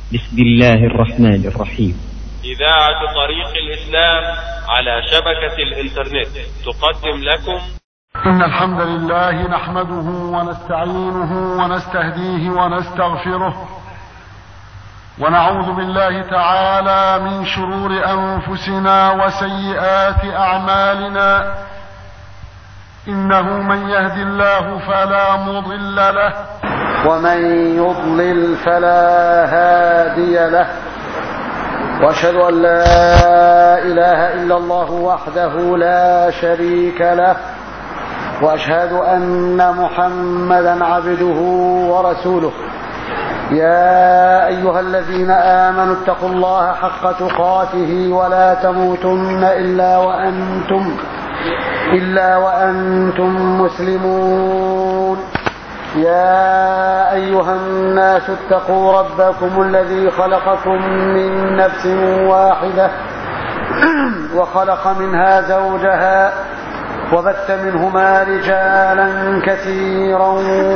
بسم الله الرحمن الرحيم إذاعة طريق الإسلام على شبكة الإنترنت تقدم لكم إن الحمد لله نحمده ونستعينه ونستهديه ونستغفره ونعوذ بالله تعالى من شرور أنفسنا وسيئات أعمالنا إنه من يهد الله فلا مضل له ومن يضلل فلا هادي له واشهد ان لا اله الا الله وحده لا شريك له واشهد ان محمدا عبده ورسوله يا ايها الذين امنوا اتقوا الله حق تقاته ولا تموتن الا وانتم الا وانتم مسلمون يا ايها الناس اتقوا ربكم الذي خلقكم من نفس واحده وخلق منها زوجها وبث منهما رجالا كثيرا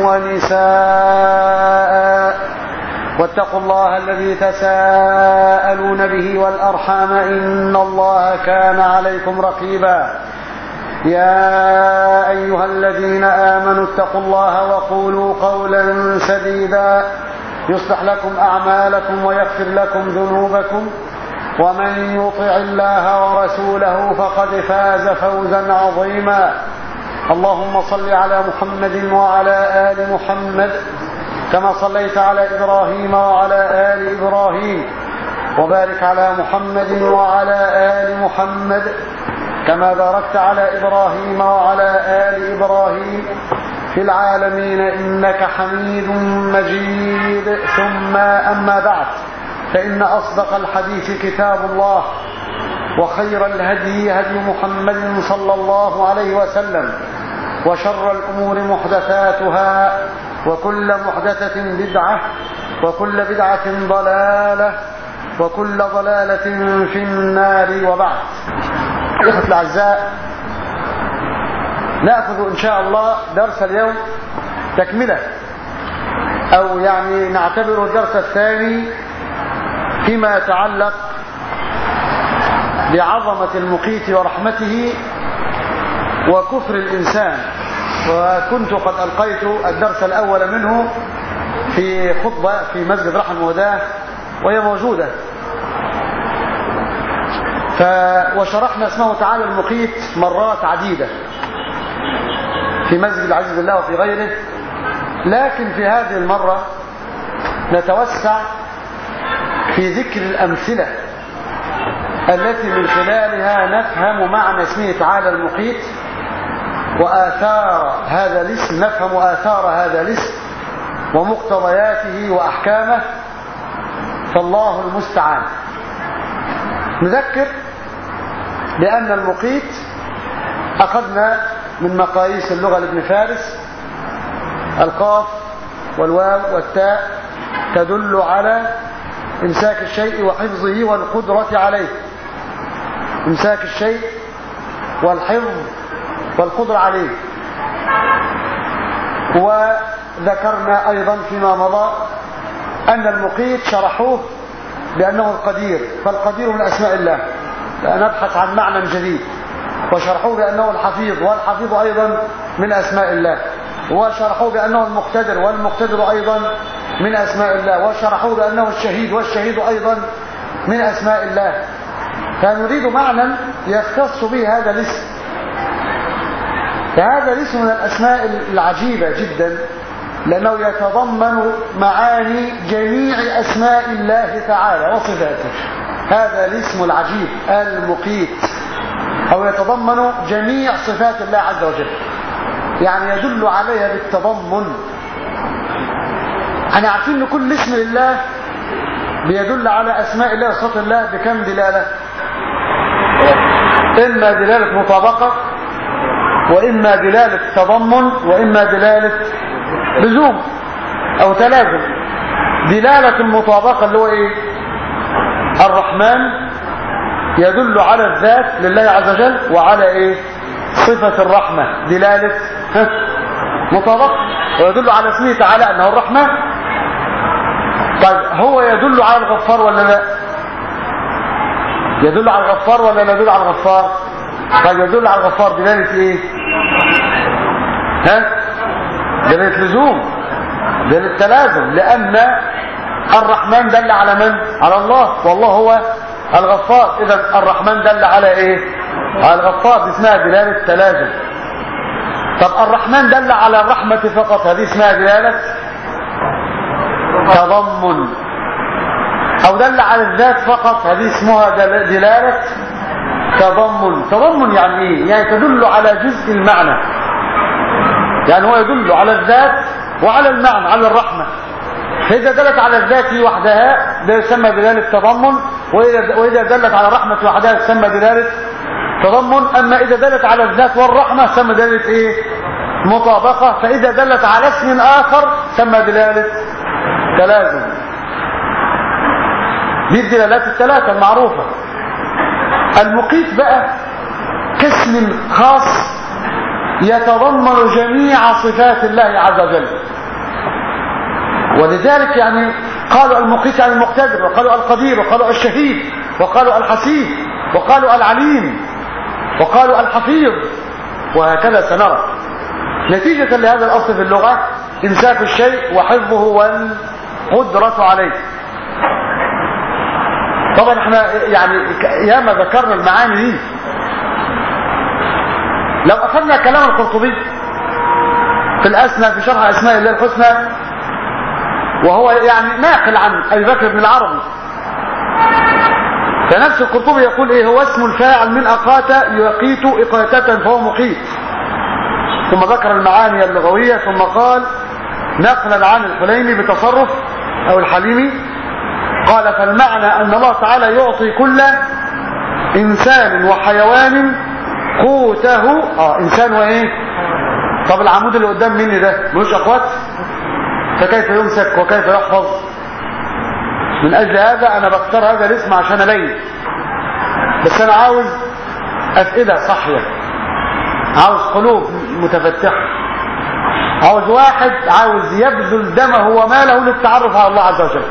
ونساء واتقوا الله الذي تساءلون به والارحام ان الله كان عليكم رقيبا يا ايها الذين امنوا اتقوا الله وقولوا قولا سديدا يصلح لكم اعمالكم ويغفر لكم ذنوبكم ومن يطع الله ورسوله فقد فاز فوزا عظيما اللهم صل على محمد وعلى ال محمد كما صليت على ابراهيم وعلى ال ابراهيم وبارك على محمد وعلى ال محمد كما باركت على ابراهيم وعلى ال ابراهيم في العالمين انك حميد مجيد ثم اما بعد فان اصدق الحديث كتاب الله وخير الهدي هدي محمد صلى الله عليه وسلم وشر الامور محدثاتها وكل محدثه بدعه وكل بدعه ضلاله وكل ضلاله في النار وبعد الاخوه الاعزاء ناخذ ان شاء الله درس اليوم تكمله او يعني نعتبره الدرس الثاني فيما يتعلق بعظمه المقيت ورحمته وكفر الانسان وكنت قد القيت الدرس الاول منه في خطبه في مسجد رحم وداه وهي موجوده ف وشرحنا اسمه تعالى المقيت مرات عديدة في مسجد العزيز بالله وفي غيره لكن في هذه المرة نتوسع في ذكر الأمثلة التي من خلالها نفهم معنى اسمه تعالى المقيت وآثار هذا الاسم نفهم آثار هذا الاسم ومقتضياته وأحكامه فالله المستعان نذكر بأن المقيت أخذنا من مقاييس اللغة لابن فارس القاف والواو والتاء تدل على إمساك الشيء وحفظه والقدرة عليه إمساك الشيء والحفظ والقدرة عليه وذكرنا أيضا فيما مضى أن المقيت شرحوه بأنه القدير فالقدير من أسماء الله نبحث عن معنى جديد وشرحوه بأنه الحفيظ والحفيظ أيضا من أسماء الله وشرحوه بأنه المقتدر والمقتدر أيضا من أسماء الله وشرحوه بأنه الشهيد والشهيد أيضا من أسماء الله فنريد معنى يختص به هذا الاسم فهذا الاسم من الأسماء العجيبة جدا لأنه يتضمن معاني جميع أسماء الله تعالى وصفاته هذا الاسم العجيب المقيت أو يتضمن جميع صفات الله عز وجل يعني يدل عليها بالتضمن احنا عارفين ان كل اسم لله بيدل على اسماء الله وصفات الله بكم دلاله اما دلاله مطابقه واما دلاله تضمن واما دلاله لزوم او تلازم دلاله المطابقه اللي هو ايه الرحمن يدل على الذات لله عز وجل وعلى ايه صفه الرحمه دلاله ها مطابقه ويدل على اسمه تعالى انه الرحمن طيب هو يدل على الغفار ولا لا يدل على الغفار ولا لا يدل على الغفار طيب يدل على الغفار دلالة ايه ها دلالة لزوم دلالة تلازم لان الرحمن دل على من على الله والله هو الغفار اذا الرحمن دل على ايه على الغفار دي اسمها دلالة تلازم طب الرحمن دل على الرحمة فقط هذه اسمها دلالة تضمن او دل على الذات فقط هذه اسمها دل- دلالة تضمن تضمن يعني ايه يعني تدل على جزء المعنى يعني هو يدل على الذات وعلى المعنى على الرحمة فإذا دلت على الذات وحدها ده يسمى دلالة تضمن وإذا, وإذا دلت على الرحمة وحدها يسمى دلالة تضمن أما إذا دلت على الذات والرحمة يسمى دلالة إيه مطابقة فإذا دلت على اسم آخر يسمى دلالة تلازم دي الدلالات الثلاثة المعروفة المقيت بقى كاسم خاص يتضمن جميع صفات الله عز وجل ولذلك يعني قالوا المقيت عن المقتدر وقالوا القدير وقالوا الشهيد وقالوا الحسيب وقالوا العليم وقالوا الحفيظ وهكذا سنرى نتيجة لهذا الأصل في اللغة إمساك الشيء وحفظه والقدرة عليه طبعا احنا يعني ياما ذكرنا المعاني دي لو أخذنا كلام القرطبي في الأسنى في شرح أسماء الله الحسنى وهو يعني ناقل عن أبي بكر بن العربي فنفس القرطبي يقول ايه هو اسم الفاعل من أقات يقيت إقاتة فهو مقيت ثم ذكر المعاني اللغوية ثم قال نقلا عن الحليمي بتصرف أو الحليمي قال فالمعنى أن الله تعالى يعطي كل إنسان وحيوان قوته اه إنسان وإيه طب العمود اللي قدام مني ده ملوش أخوات فكيف يمسك وكيف يحفظ من أجل هذا أنا بختار هذا الاسم عشان أبين بس أنا عاوز أسئلة صحية عاوز قلوب متفتحة عاوز واحد عاوز يبذل دمه وماله للتعرف على الله عز وجل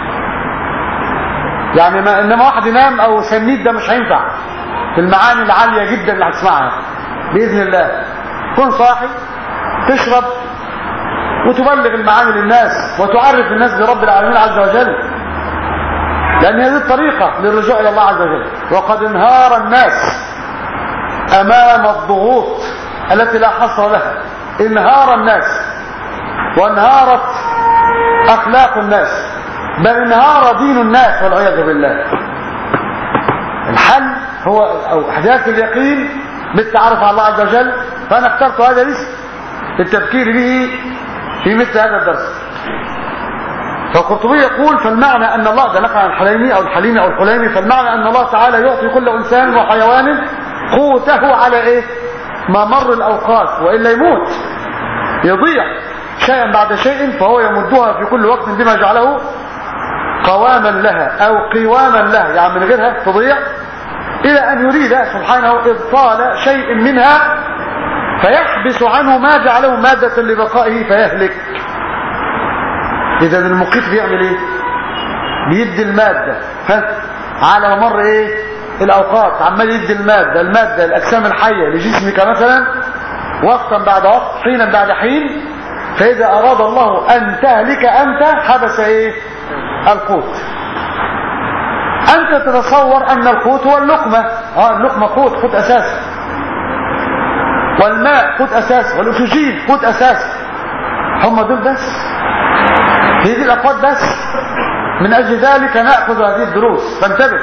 يعني ما انما واحد ينام او سنيد ده مش هينفع في المعاني العالية جدا اللي هتسمعها بإذن الله كن صاحي تشرب وتبلغ المعاني للناس وتعرف الناس برب العالمين عز وجل لأن هذه الطريقة للرجوع إلى الله عز وجل وقد انهار الناس أمام الضغوط التي لا حصر لها انهار الناس وانهارت أخلاق الناس بل انهار دين الناس والعياذ بالله الحل هو أو احداث اليقين بالتعرف على الله عز وجل فأنا اخترت هذا الاسم للتفكير به في مثل هذا الدرس فالقرطبي يقول فالمعنى أن الله ده نقل عن الحليمي أو الحليمي أو الحليمي فالمعنى أن الله تعالى يعطي كل إنسان وحيوان قوته على إيه ممر الأوقات وإلا يموت يضيع شيئا بعد شيء فهو يمدها في كل وقت بما جعله قواما لها أو قواما لها يعني من غيرها تضيع إلى أن يريد سبحانه إبطال شيء منها فيحبس عنه ما جعله مادة لبقائه فيهلك إذا المقيت بيعمل إيه بيدي المادة ها على ممر إيه الأوقات عمال يدي المادة المادة الأجسام الحية لجسمك مثلا وقتا بعد وقت حينا بعد حين فإذا أراد الله أن تهلك أنت حبس إيه القوت أنت تتصور أن القوت هو اللقمة آه اللقمة قوت قوت أساسي والماء قوت أساسي والأكسجين قوت أساسي هم دول بس هي دي الأقوات بس من أجل ذلك نأخذ هذه الدروس فانتبه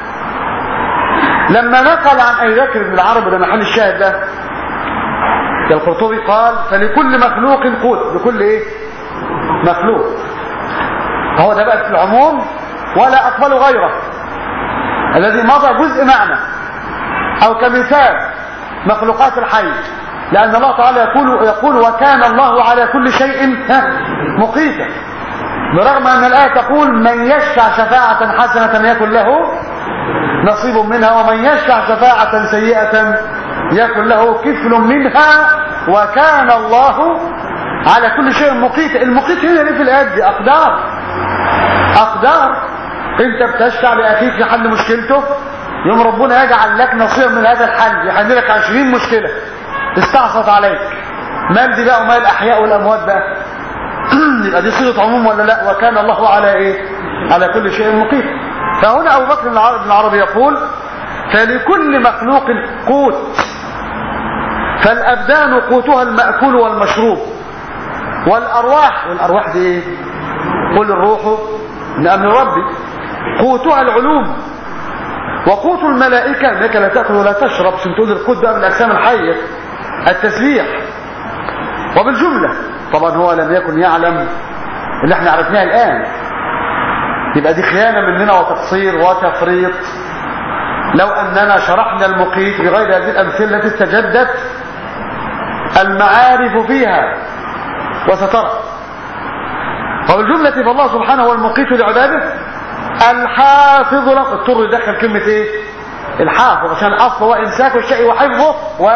لما نقل عن أبي بكر بن العرب ده محل الشاهد ده ده القرطبي قال فلكل مخلوق قوت لكل ايه مخلوق هو ده بقى في العموم ولا أقبل غيره الذي مضى جزء معنى أو كمثال مخلوقات الحي لأن الله تعالى يقول, يقول وكان الله على كل شيء مقيتا برغم أن الآية تقول من يشفع شفاعة حسنة يكن له نصيب منها ومن يشفع شفاعة سيئة يكن له كفل منها وكان الله على كل شيء مقيت المقيت هنا ليه في الآيات دي أقدار اقدار انت بتشفع لاخيك في حل مشكلته يوم ربنا يجعل لك نصيب من هذا الحل يحل لك 20 مشكله استعصت عليك مال دي بقى ومال الاحياء والاموات بقى يبقى دي صيغه عموم ولا لا وكان الله على ايه على كل شيء مقيت فهنا ابو بكر بن العربي يقول فلكل مخلوق قوت فالابدان قوتها الماكول والمشروب والارواح والارواح دي ايه قل الروح من امر ربي قوتها العلوم وقوت الملائكه انك لا تاكل ولا تشرب عشان تقول القوت بقى من الاجسام الحيه التسبيح وبالجمله طبعا هو لم يكن يعلم اللي احنا عرفناه الان يبقى دي خيانه مننا وتقصير وتفريط لو اننا شرحنا المقيت بغير هذه الامثله التي استجدت المعارف فيها وسترى وبالجملة فالله سبحانه هو المقيت لعباده الحافظ له اضطر يدخل كلمة ايه الحافظ عشان الاصل هو امساك الشيء وحفظه و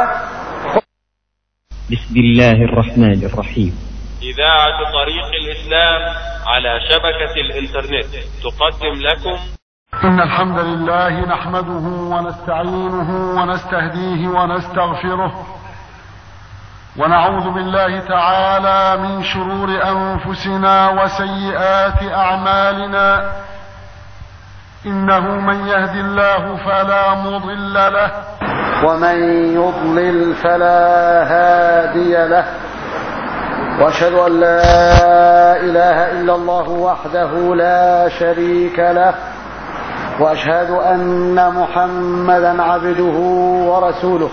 بسم الله الرحمن الرحيم إذاعة طريق الإسلام على شبكة الإنترنت تقدم لكم إن الحمد لله نحمده ونستعينه ونستهديه ونستغفره ونعوذ بالله تعالى من شرور أنفسنا وسيئات أعمالنا إنه من يهد الله فلا مضل له ومن يضلل فلا هادي له واشهد ان لا اله الا الله وحده لا شريك له واشهد ان محمدا عبده ورسوله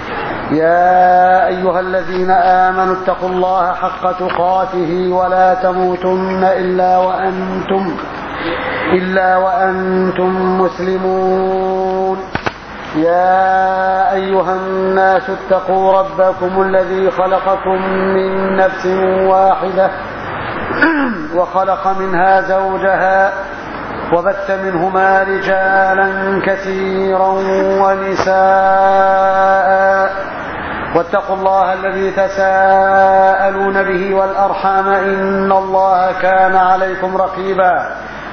يا ايها الذين امنوا اتقوا الله حق تقاته ولا تموتن الا وانتم الا وانتم مسلمون يا ايها الناس اتقوا ربكم الذي خلقكم من نفس واحده وخلق منها زوجها وبث منهما رجالا كثيرا ونساء واتقوا الله الذي تساءلون به والارحام ان الله كان عليكم رقيبا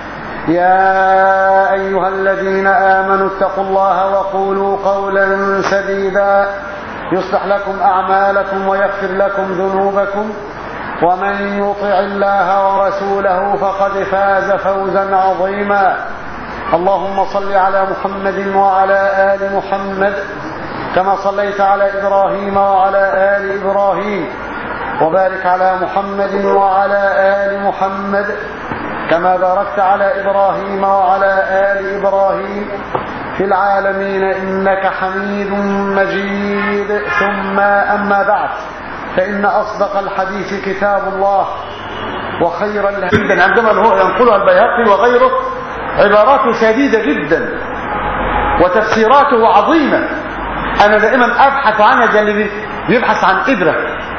يا ايها الذين امنوا اتقوا الله وقولوا قولا سديدا يصلح لكم اعمالكم ويغفر لكم ذنوبكم ومن يطع الله ورسوله فقد فاز فوزا عظيما اللهم صل على محمد وعلى ال محمد كما صليت على ابراهيم وعلى ال ابراهيم وبارك على محمد وعلى ال محمد كما باركت على ابراهيم وعلى ال ابراهيم في العالمين انك حميد مجيد ثم اما بعد فان اصدق الحديث كتاب الله وخير الهدى عندما هو ينقلها البيهقي وغيره عباراته سديده جدا وتفسيراته عظيمه انا دائما ابحث عنها زي اللي بيبحث عن ابره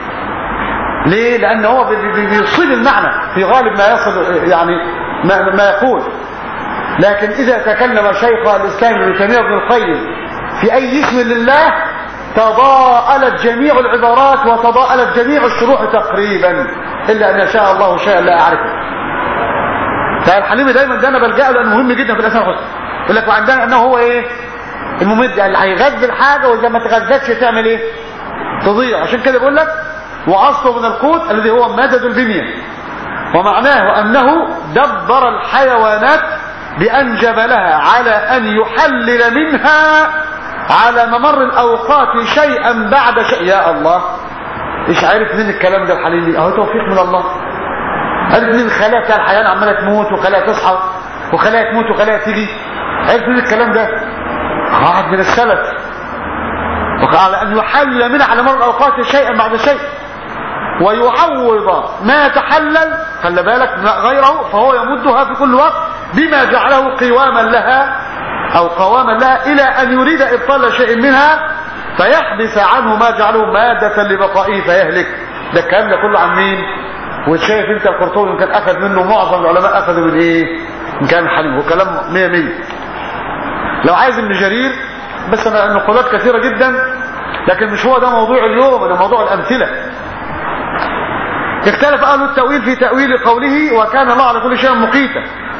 ليه لان هو بيصيب المعنى في غالب ما يصل يعني ما, ما يقول لكن اذا تكلم شيخ الاسلام ابن تيميه بن القيم في اي اسم لله تضاءلت جميع العبارات وتضاءلت جميع الشروح تقريبا الا ان يشاء الله شيئا لا اعرفه فالحليمي دايما ده انا بلجأ له لانه مهم جدا في الاسماء الحسنى يقول لك وعندنا انه هو ايه الممد يعني هيغذي الحاجه واذا ما تغذتش تعمل ايه تضيع عشان كده بيقول لك واصله من القوت الذي هو مدد البنيه ومعناه انه دبر الحيوانات بان جبلها على ان يحلل منها على ممر الاوقات شيئا بعد شيء يا الله ايش عرف من الكلام ده الحليمي اهو توفيق من الله عرف من الخلايا بتاع الحيوان عماله تموت وخلايا تصحى وخلايا تموت وخلايا تيجي عرف من الكلام ده واحد من السلف وعلى ان يحلل منها على مر الاوقات شيئا بعد شيء ويعوض ما تحلل خلي بالك غيره فهو يمدها في كل وقت بما جعله قواما لها او قواما لها الى ان يريد ابطال شيء منها فيحبس عنه ما جعله مادة لبقائه فيهلك ده الكلام ده كله عن مين وشايف انت القرطبي كان اخذ منه معظم العلماء اخذوا من ايه ان كان حليم وكلام مية مية لو عايز ابن جرير بس انا النقولات كثيرة جدا لكن مش هو ده موضوع اليوم ده موضوع الامثلة اختلف اهل التأويل في تأويل قوله وكان الله على كل شيء مقيتا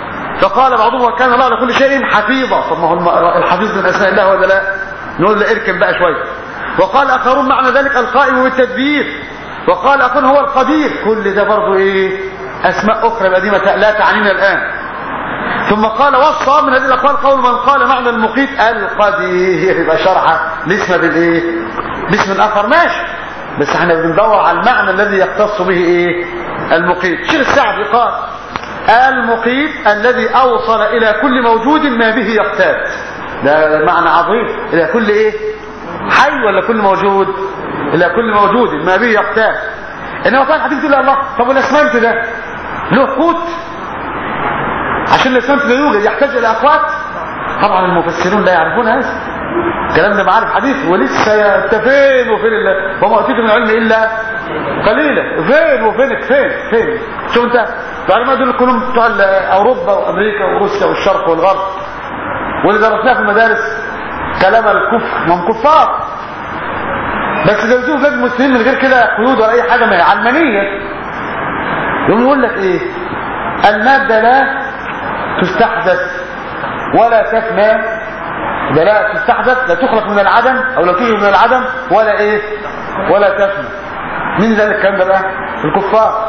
فقال بعضهم وكان الله على كل شيء حفيظا طب ما هو الحفيظ من اسماء الله ولا لا نقول له اركب بقى شويه وقال اخرون معنى ذلك القائم بالتدبير وقال اخرون هو القدير كل ده برضه ايه اسماء اخرى قديمه لا تعنينا الان ثم قال والصواب من هذه الاقوال قول من قال معنى المقيت القدير يبقى شرحه الاسم بالايه باسم اخر ماشي بس احنا بندور على المعنى الذي يختص به ايه المقيت شيخ السعدي قال المقيت الذي اوصل الى كل موجود ما به يقتات ده معنى عظيم الى كل ايه حي ولا كل موجود الى كل موجود ما به يقتات انما كان حديث تقول الله طب والاسمنت ده له قوت عشان الاسمنت لا يوجد يحتاج الى اقوات طبعا المفسرون لا يعرفون هذا الكلام ده معارف حديث ولسه انت فين وفين الله وما اوتيت من العلم الا قليلا فين وفينك فين فين شوف انت العلماء دول كلهم بتوع اوروبا وامريكا وروسيا والشرق والغرب واللي درسناه في المدارس كلام الكفر هم كفار بس جوزوه بلاد المسلمين من غير كده قيود ولا اي حاجه ما هي علمانيه يقوم يقول لك ايه الماده لا تستحدث ولا تفنى ده لا تستحدث لا تخلق من العدم او لا توجد من العدم ولا ايه ولا تفنى مين ذلك الكلام ده بقى الكفار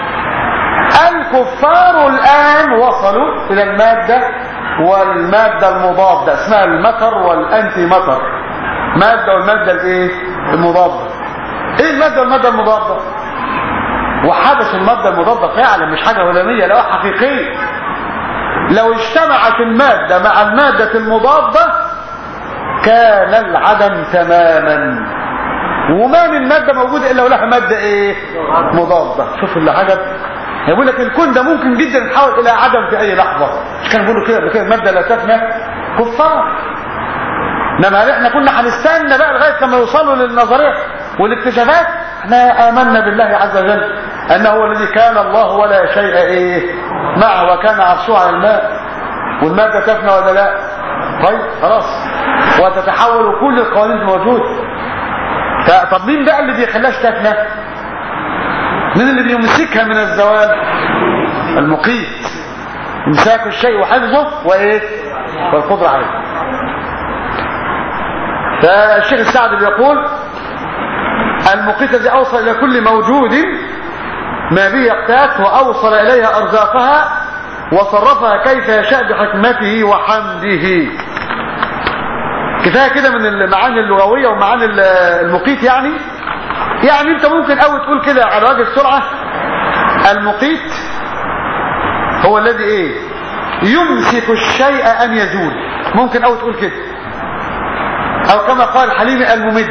الكفار الان وصلوا الى الماده والماده المضاده اسمها المطر والانتي مطر ماده والماده الايه المضاده ايه الماده والماده المضاده وحدث الماده المضاده فعلا مش حاجه هلاميه لا حقيقيه لو اجتمعت الماده مع الماده المضاده كان العدم تماما وما من ماده موجوده الا ولها ماده ايه مضاده شوف اللي عجب يقول لك الكون ده ممكن جدا يتحول الى عدم في اي لحظه مش كانوا بيقولوا كده كده الماده لا تفنى كفار انما احنا كنا هنستنى بقى لغايه لما يوصلوا للنظريه والاكتشافات احنا امنا بالله عز وجل انه هو الذي كان الله ولا شيء ايه معه وكان عرشه على الماء والماده تفنى ولا لا طيب خلاص وتتحول كل القوانين الموجوده طب مين بقى اللي بيخليهاش تفنى مين اللي بيمسكها من الزوال المقيت امساك الشيء وحفظه وايه والقدره عليه فالشيخ السعدي بيقول المقيت الذي اوصل الى كل موجود ما به يقتات واوصل اليها ارزاقها وصرفها كيف يشاء بحكمته وحمده كفايه كده من المعاني اللغويه ومعاني المقيت يعني يعني انت ممكن قوي تقول كده على وجه السرعه المقيت هو الذي ايه يمسك الشيء ان يزول ممكن قوي تقول كده او كما قال حليم الممد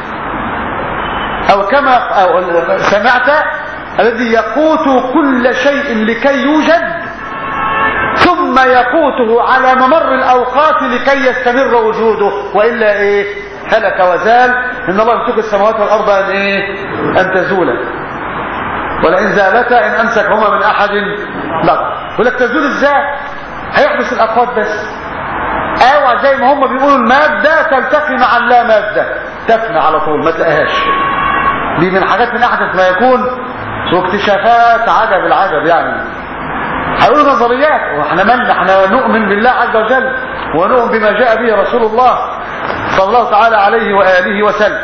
او كما أو سمعت الذي يقوت كل شيء لكي يوجد ثم يقوته على ممر الاوقات لكي يستمر وجوده والا ايه هلك وزال ان الله يمسك السماوات والارض ان ايه ان تزولا ولئن زالتا ان امسكهما من احد لا يقول لك تزول ازاي هيحبس الاقوات بس اوعى زي ما هم بيقولوا الماده تلتقي مع اللا ماده تفنى على طول ما تلاقيهاش دي من حاجات من احدث ما يكون واكتشافات عجب العجب يعني هيقولوا نظريات واحنا من احنا نؤمن بالله عز وجل ونؤمن بما جاء به رسول الله صلى الله تعالى عليه واله وسلم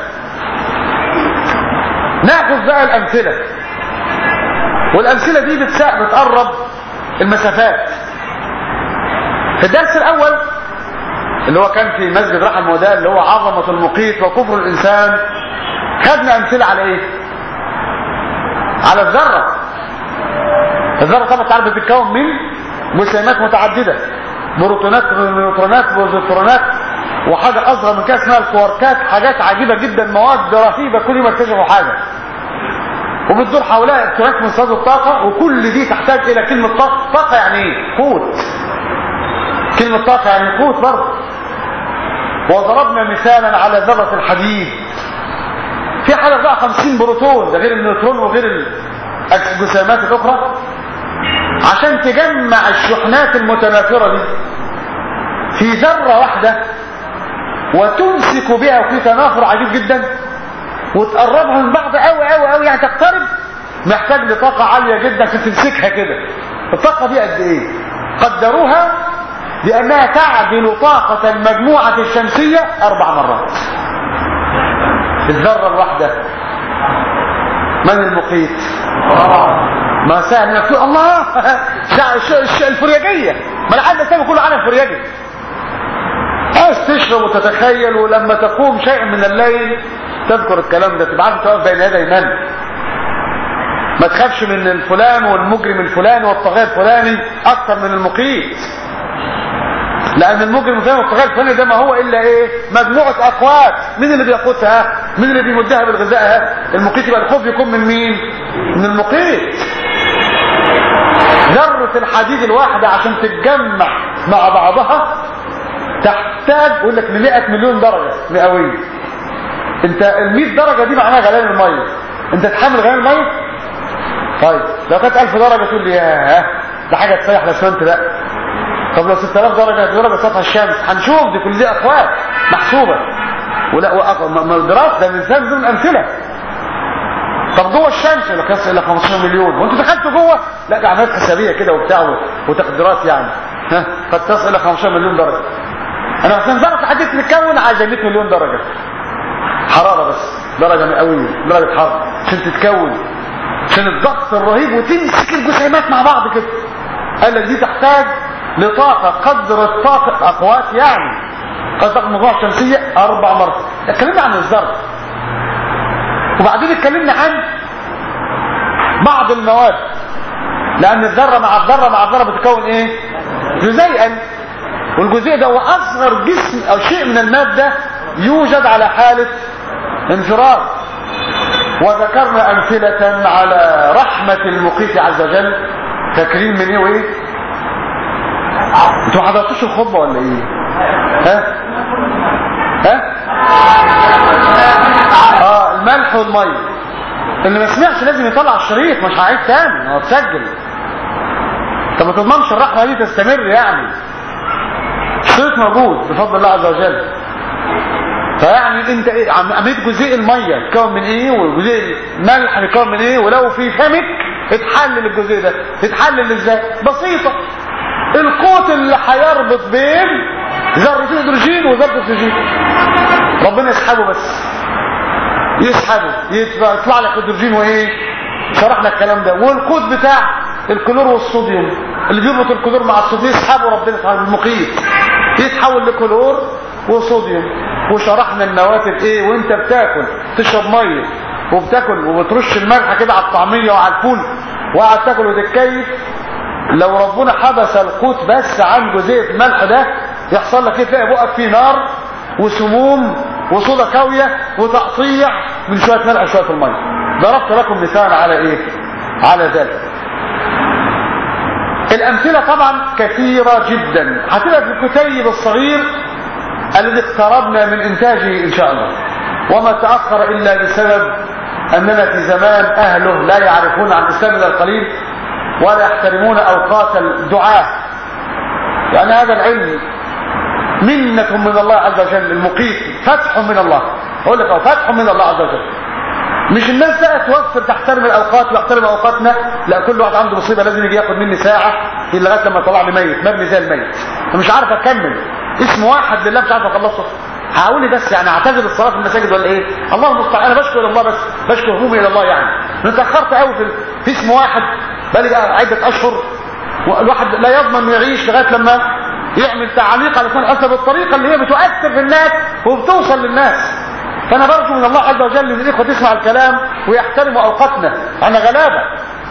ناخذ بقى الامثله والامثله دي بتقرب المسافات في الدرس الاول اللي هو كان في مسجد رحم الموداه اللي هو عظمه المقيت وكفر الانسان خدنا امثله على ايه على الذره الذره طبعا تعرف بتتكون من جسيمات متعدده بروتونات نيوترونات بوزيترونات وحاجه اصغر من كده اسمها الكواركات حاجات عجيبه جدا مواد رهيبه كل ما اكتشفوا حاجه وبتدور حواليها الكترونات من صدر الطاقه وكل دي تحتاج الى كلمه طاقه طاقه يعني ايه قوت كلمه طاقه يعني قوت برضه وضربنا مثالا على ذره الحديد في حاجه بقى 50 بروتون ده غير النيوترون وغير الجسيمات الاخرى عشان تجمع الشحنات المتناثره دي في ذره واحده وتمسك بها في تنافر عجيب جدا وتقربها من بعض قوي قوي قوي يعني تقترب محتاج لطاقه عاليه جدا عشان تمسكها كده الطاقه دي قد ايه قدروها بأنها تعدل طاقة المجموعة الشمسية أربع مرات الذرة الواحدة من المقيت ما سهل انك تقول الله الفرياجية ما لحد السنة كله عنها الفرياجي عايز تشرب وتتخيل ولما تقوم شيء من الليل تذكر الكلام ده تبقى عارف تقف بين يدي من ما تخافش من الفلان والمجرم الفلاني والطغاة الفلاني اكتر من المقيت لان المجرم الفلاني والطغاة الفلاني ده ما هو الا ايه مجموعة اقوات مين اللي بيقوتها مين اللي بيمدها بالغذاء المقيت يبقى الخوف يكون من مين من المقيت ذرة الحديد الواحدة عشان تتجمع مع بعضها تحتاج يقول لك ل 100 مليون درجة مئوية انت ال 100 درجة دي معناها غليان المية انت تحمل غليان المية طيب لو كانت 1000 درجة تقول لي ياه ده حاجة تسيح الاسمنت لا طب لو 6000 درجة درجة سطح الشمس هنشوف دي كل دي اقوال محسوبة ولا ما الدراسة ده الانسان بدون امثلة طب جوه الشمس لو كان الى 15 مليون وانتوا دخلتوا جوه لا دي عمليات حسابيه كده وبتاع وتقديرات يعني ها قد تصل الى 15 مليون درجه انا عشان ذره الحديد تتكون عايزه 100 مليون درجه حراره بس درجه مئويه درجه حراره عشان تتكون عشان الضغط الرهيب وتمسك الجسيمات مع بعض كده قال لك دي تحتاج لطاقه قدر الطاقه اقوات يعني قد طاقه المجموعه الشمسيه اربع مرات اتكلمنا عن الذره وبعدين اتكلمنا عن بعض المواد لان الذره مع الذره مع الذره بتكون ايه جزيئا والجزيء ده هو اصغر جسم او شيء من الماده يوجد على حاله انفراد وذكرنا امثله على رحمه المقيت عز وجل فاكرين من ايه وايه انتوا حضرتوش الخطبه ولا ايه ها ها اه الملح والميه اللي ما سمعش لازم يطلع الشريط مش هعيد تاني هو اتسجل طب ما تضمنش الرحمه دي تستمر يعني الشريط موجود بفضل الله عز وجل فيعني انت ايه عمليه جزيء الميه تكون من ايه وجزيء الملح بيتكون من ايه ولو في فمك اتحلل الجزيء ده اتحلل ازاي بسيطه القوت اللي هيربط بين ذرتين هيدروجين وذره اكسجين ربنا يسحبه بس يسحبه يطلع لك هيدروجين وايه شرحنا الكلام ده والكود بتاع الكلور والصوديوم اللي بيربط الكلور مع الصوديوم يسحبه ربنا سبحانه المقيت يتحول لكلور وصوديوم وشرحنا النواتج ايه وانت بتاكل تشرب ميه وبتاكل وبترش الملح كده على الطعميه وعلى الفول وقعد تاكل وتتكيف لو ربنا حبس القوت بس عن جزيء الملح ده يحصل لك ايه تلاقي بقك فيه نار وسموم وصودا كاويه وتقطيع من شويه ملح شويه الميه ضربت لكم مثال على ايه على ذلك الامثله طبعا كثيره جدا هتبقى في الكتيب الصغير الذي اقتربنا من انتاجه ان شاء الله وما تاخر الا بسبب اننا في زمان اهله لا يعرفون عن الاسلام الا القليل ولا يحترمون اوقات الدعاه يعني هذا العلم منة من الله عز وجل المقيت فتح من الله اقول لك أو فتح من الله عز وجل مش الناس بقى توفر تحترم الاوقات ويحترم اوقاتنا لا كل واحد عنده مصيبه لازم يجي ياخد مني ساعه لغايه لما طلع لي ميت مبني زي الميت فمش عارف اكمل اسم واحد لله مش عارف اخلصه هقول لي بس يعني اعتزل الصلاه في المساجد ولا ايه الله المستعان انا بشكر الله بس بشكر همومي الى الله يعني انا اتاخرت قوي في, في اسم واحد بقالي عده اشهر والواحد لا يضمن انه يعيش لغايه لما يعمل تعليق على لسان حسب الطريقه اللي هي بتؤثر في الناس وبتوصل للناس فانا برجو من الله عز وجل ان الاخوه تسمع الكلام ويحترموا اوقاتنا احنا غلابه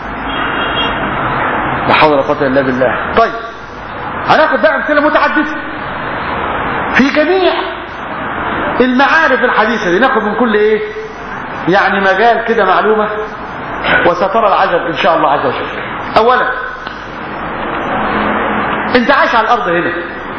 لا حول ولا قوه الا بالله طيب هناخد بقى امثله متعدده في جميع المعارف الحديثه دي ناخد من كل ايه يعني مجال كده معلومه وسترى العجب ان شاء الله عز وجل اولا انت عايش على الارض هنا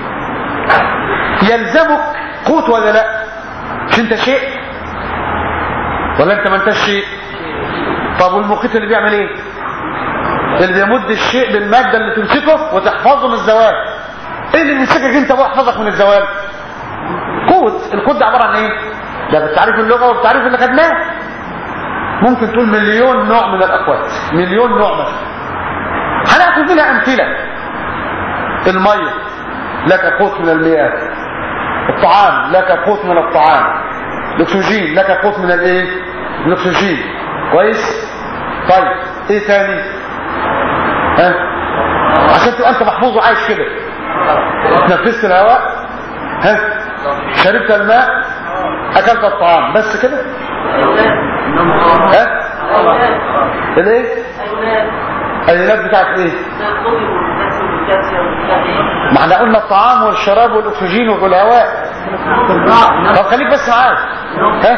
يلزمك قوت ولا لا مش انت شيء ولا انت ما انتش شيء طب والمقيت اللي بيعمل ايه اللي بيمد الشيء بالماده اللي تمسكه وتحفظه من الزوال ايه اللي بيمسكك انت ويحفظك من الزوال قوت القوت ده عباره عن ايه ده بتعريف اللغه وبتعريف اللي خدناه ممكن تقول مليون نوع من الاقوات مليون نوع مثلا هناخد منها امثله المية لك قوت من المياه الطعام لك قوت من الطعام الاكسجين لك قوت من الايه من الاكسجين كويس طيب ايه تاني ها عشان تبقى انت محفوظ وعايش كده تنفست الهواء ها شربت الماء اكلت الطعام بس كده ها الايه الايونات بتاعت ايه ما احنا قلنا الطعام والشراب والاكسجين والهواء طب خليك بس معايا ها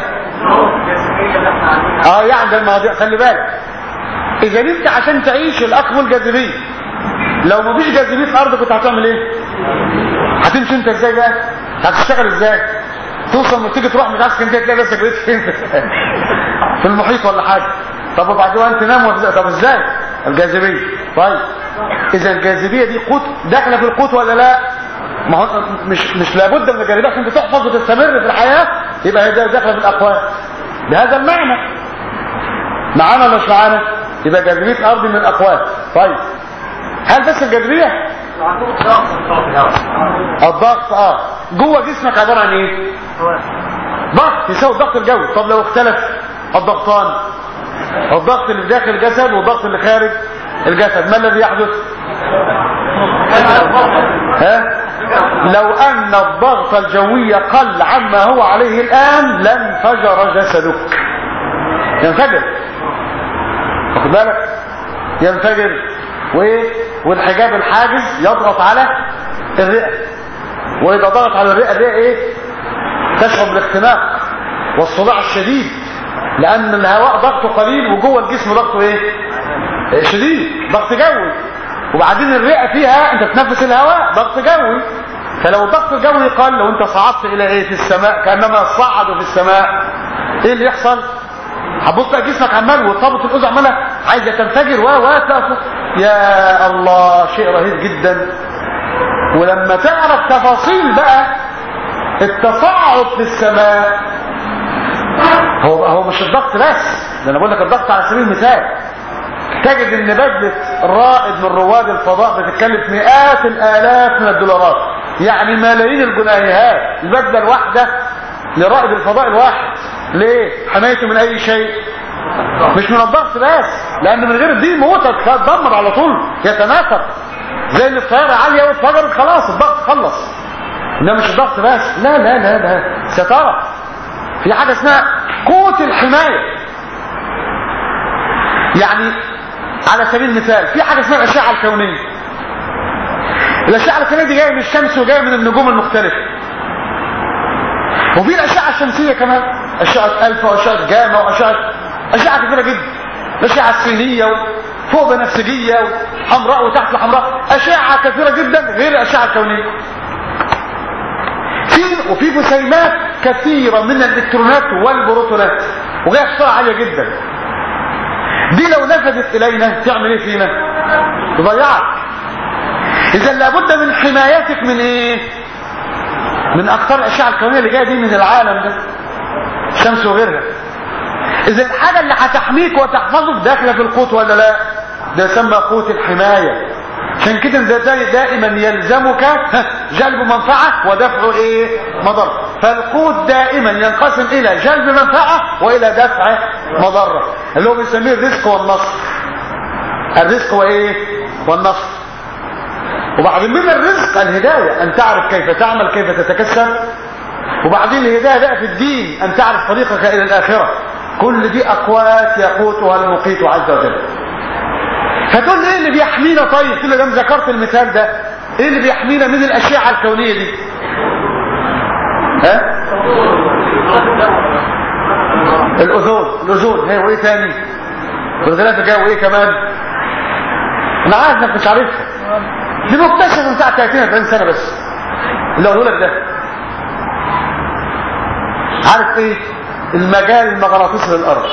اه يعني ده المواضيع خلي بالك اذا انت عشان تعيش الاخ والجاذبيه لو ما فيش جاذبيه في ارض كنت هتعمل ايه هتمشي انت ازاي بقى هتشتغل ازاي توصل لما تيجي تروح مش عارف اسكندريه تلاقي نفسك بقيت فين في المحيط ولا حاجه طب وبعدين وانت تنام وتزق. طب ازاي الجاذبيه طيب اذا الجاذبيه دي قوت داخله في القوت ولا لا ما هو مش مش لابد من الجاذبيه عشان تحفظ وتستمر في الحياه يبقى هي داخله في الاقوال بهذا المعنى معانا ولا مش معانا يبقى جاذبيه الارض من الاقوال طيب هل بس الجاذبيه الضغط اه جوه جسمك عباره عن ايه ضغط يساوي الضغط الجوي طب لو اختلف الضغطان الضغط اللي داخل الجسد والضغط اللي خارج الجسد ما الذي يحدث ها لو ان الضغط الجوي قل عما هو عليه الان لانفجر جسدك ينفجر واخد بالك ينفجر وايه والحجاب الحاجز يضغط على الرئه واذا ضغط على الرئه الرئه ايه تشعر بالاختناق والصداع الشديد لان الهواء ضغطه قليل وجوه الجسم ضغطه ايه شديد ضغط جوي وبعدين الرئه فيها انت تنفس الهواء ضغط جوي فلو الضغط الجوي قل لو انت صعدت الى ايه في السماء كانما صعدوا في السماء ايه اللي يحصل هتبص بقى جسمك عمال وطابت الاذن عماله عايزه تنفجر و و يا الله شيء رهيب جدا ولما تعرف تفاصيل بقى التصاعد في السماء هو هو مش الضغط بس ده انا بقول لك الضغط على سبيل المثال تجد ان بدله رائد من رواد الفضاء بتتكلف مئات الالاف من الدولارات يعني ملايين الجنيهات البدله الواحده لرائد الفضاء الواحد ليه حمايته من اي شيء مش من الضغط بس لان من غير دي موتك هتدمر على طول يتناثر زي اللي الطياره عاليه واتفجرت خلاص الضغط خلص انما مش الضغط بس لا لا لا لا سترى في حاجه اسمها قوه الحمايه يعني على سبيل المثال في حاجه اسمها الاشعه الكونيه الاشعه الكونيه دي جايه من الشمس وجايه من النجوم المختلفه وفي الاشعه الشمسيه كمان اشعه الفا واشعه جاما واشعه اشعه كثيره جدا الاشعه السينيه فوق بنفسجيه وحمراء وتحت الحمراء اشعه كثيره جدا غير الاشعه الكونيه في وفي جسيمات كثيره من الالكترونات والبروتونات وجايه بسرعه عاليه جدا دي لو نفذت الينا تعمل ايه فينا تضيعك اذا لابد من حمايتك من ايه من اخطار الاشعه الكونيه اللي جايه دي من العالم ده الشمس وغيرها اذا الحاجه اللي هتحميك وتحفظك داخله في القوت ولا لا ده يسمى قوت الحمايه عشان كده ده دائما يلزمك جلب منفعه ودفع ايه مضره فالقوت دائما ينقسم الى جلب منفعه والى دفع مضره اللي هو بنسميه الرزق والنصر الرزق وايه والنصر وبعدين من الرزق الهدايه ان تعرف كيف تعمل كيف تتكسب وبعدين الهدايه بقى في الدين ان تعرف طريقك الى الاخره كل دي اقوات يقوتها المقيت عز وجل فتقول لي ايه اللي بيحمينا طيب كل ده ذكرت المثال ده ايه اللي بيحمينا من الاشعه الكونيه دي ها الاوزون الاوزون هي وايه تاني والغلاف الجوي وايه كمان انا عارف انك مش عارفها دي مكتشفه من ساعه 30 40 سنه بس اللي اقوله لك ده عارف ايه المجال المغناطيسي للارض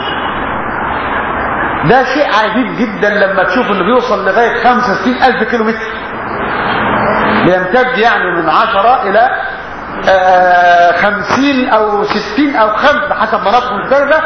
ده شيء عجيب جدا لما تشوف انه بيوصل لغايه 65 الف كيلو متر بيمتد يعني من 10 الى آه 50 او 60 او 5 بحسب مناطق مختلفه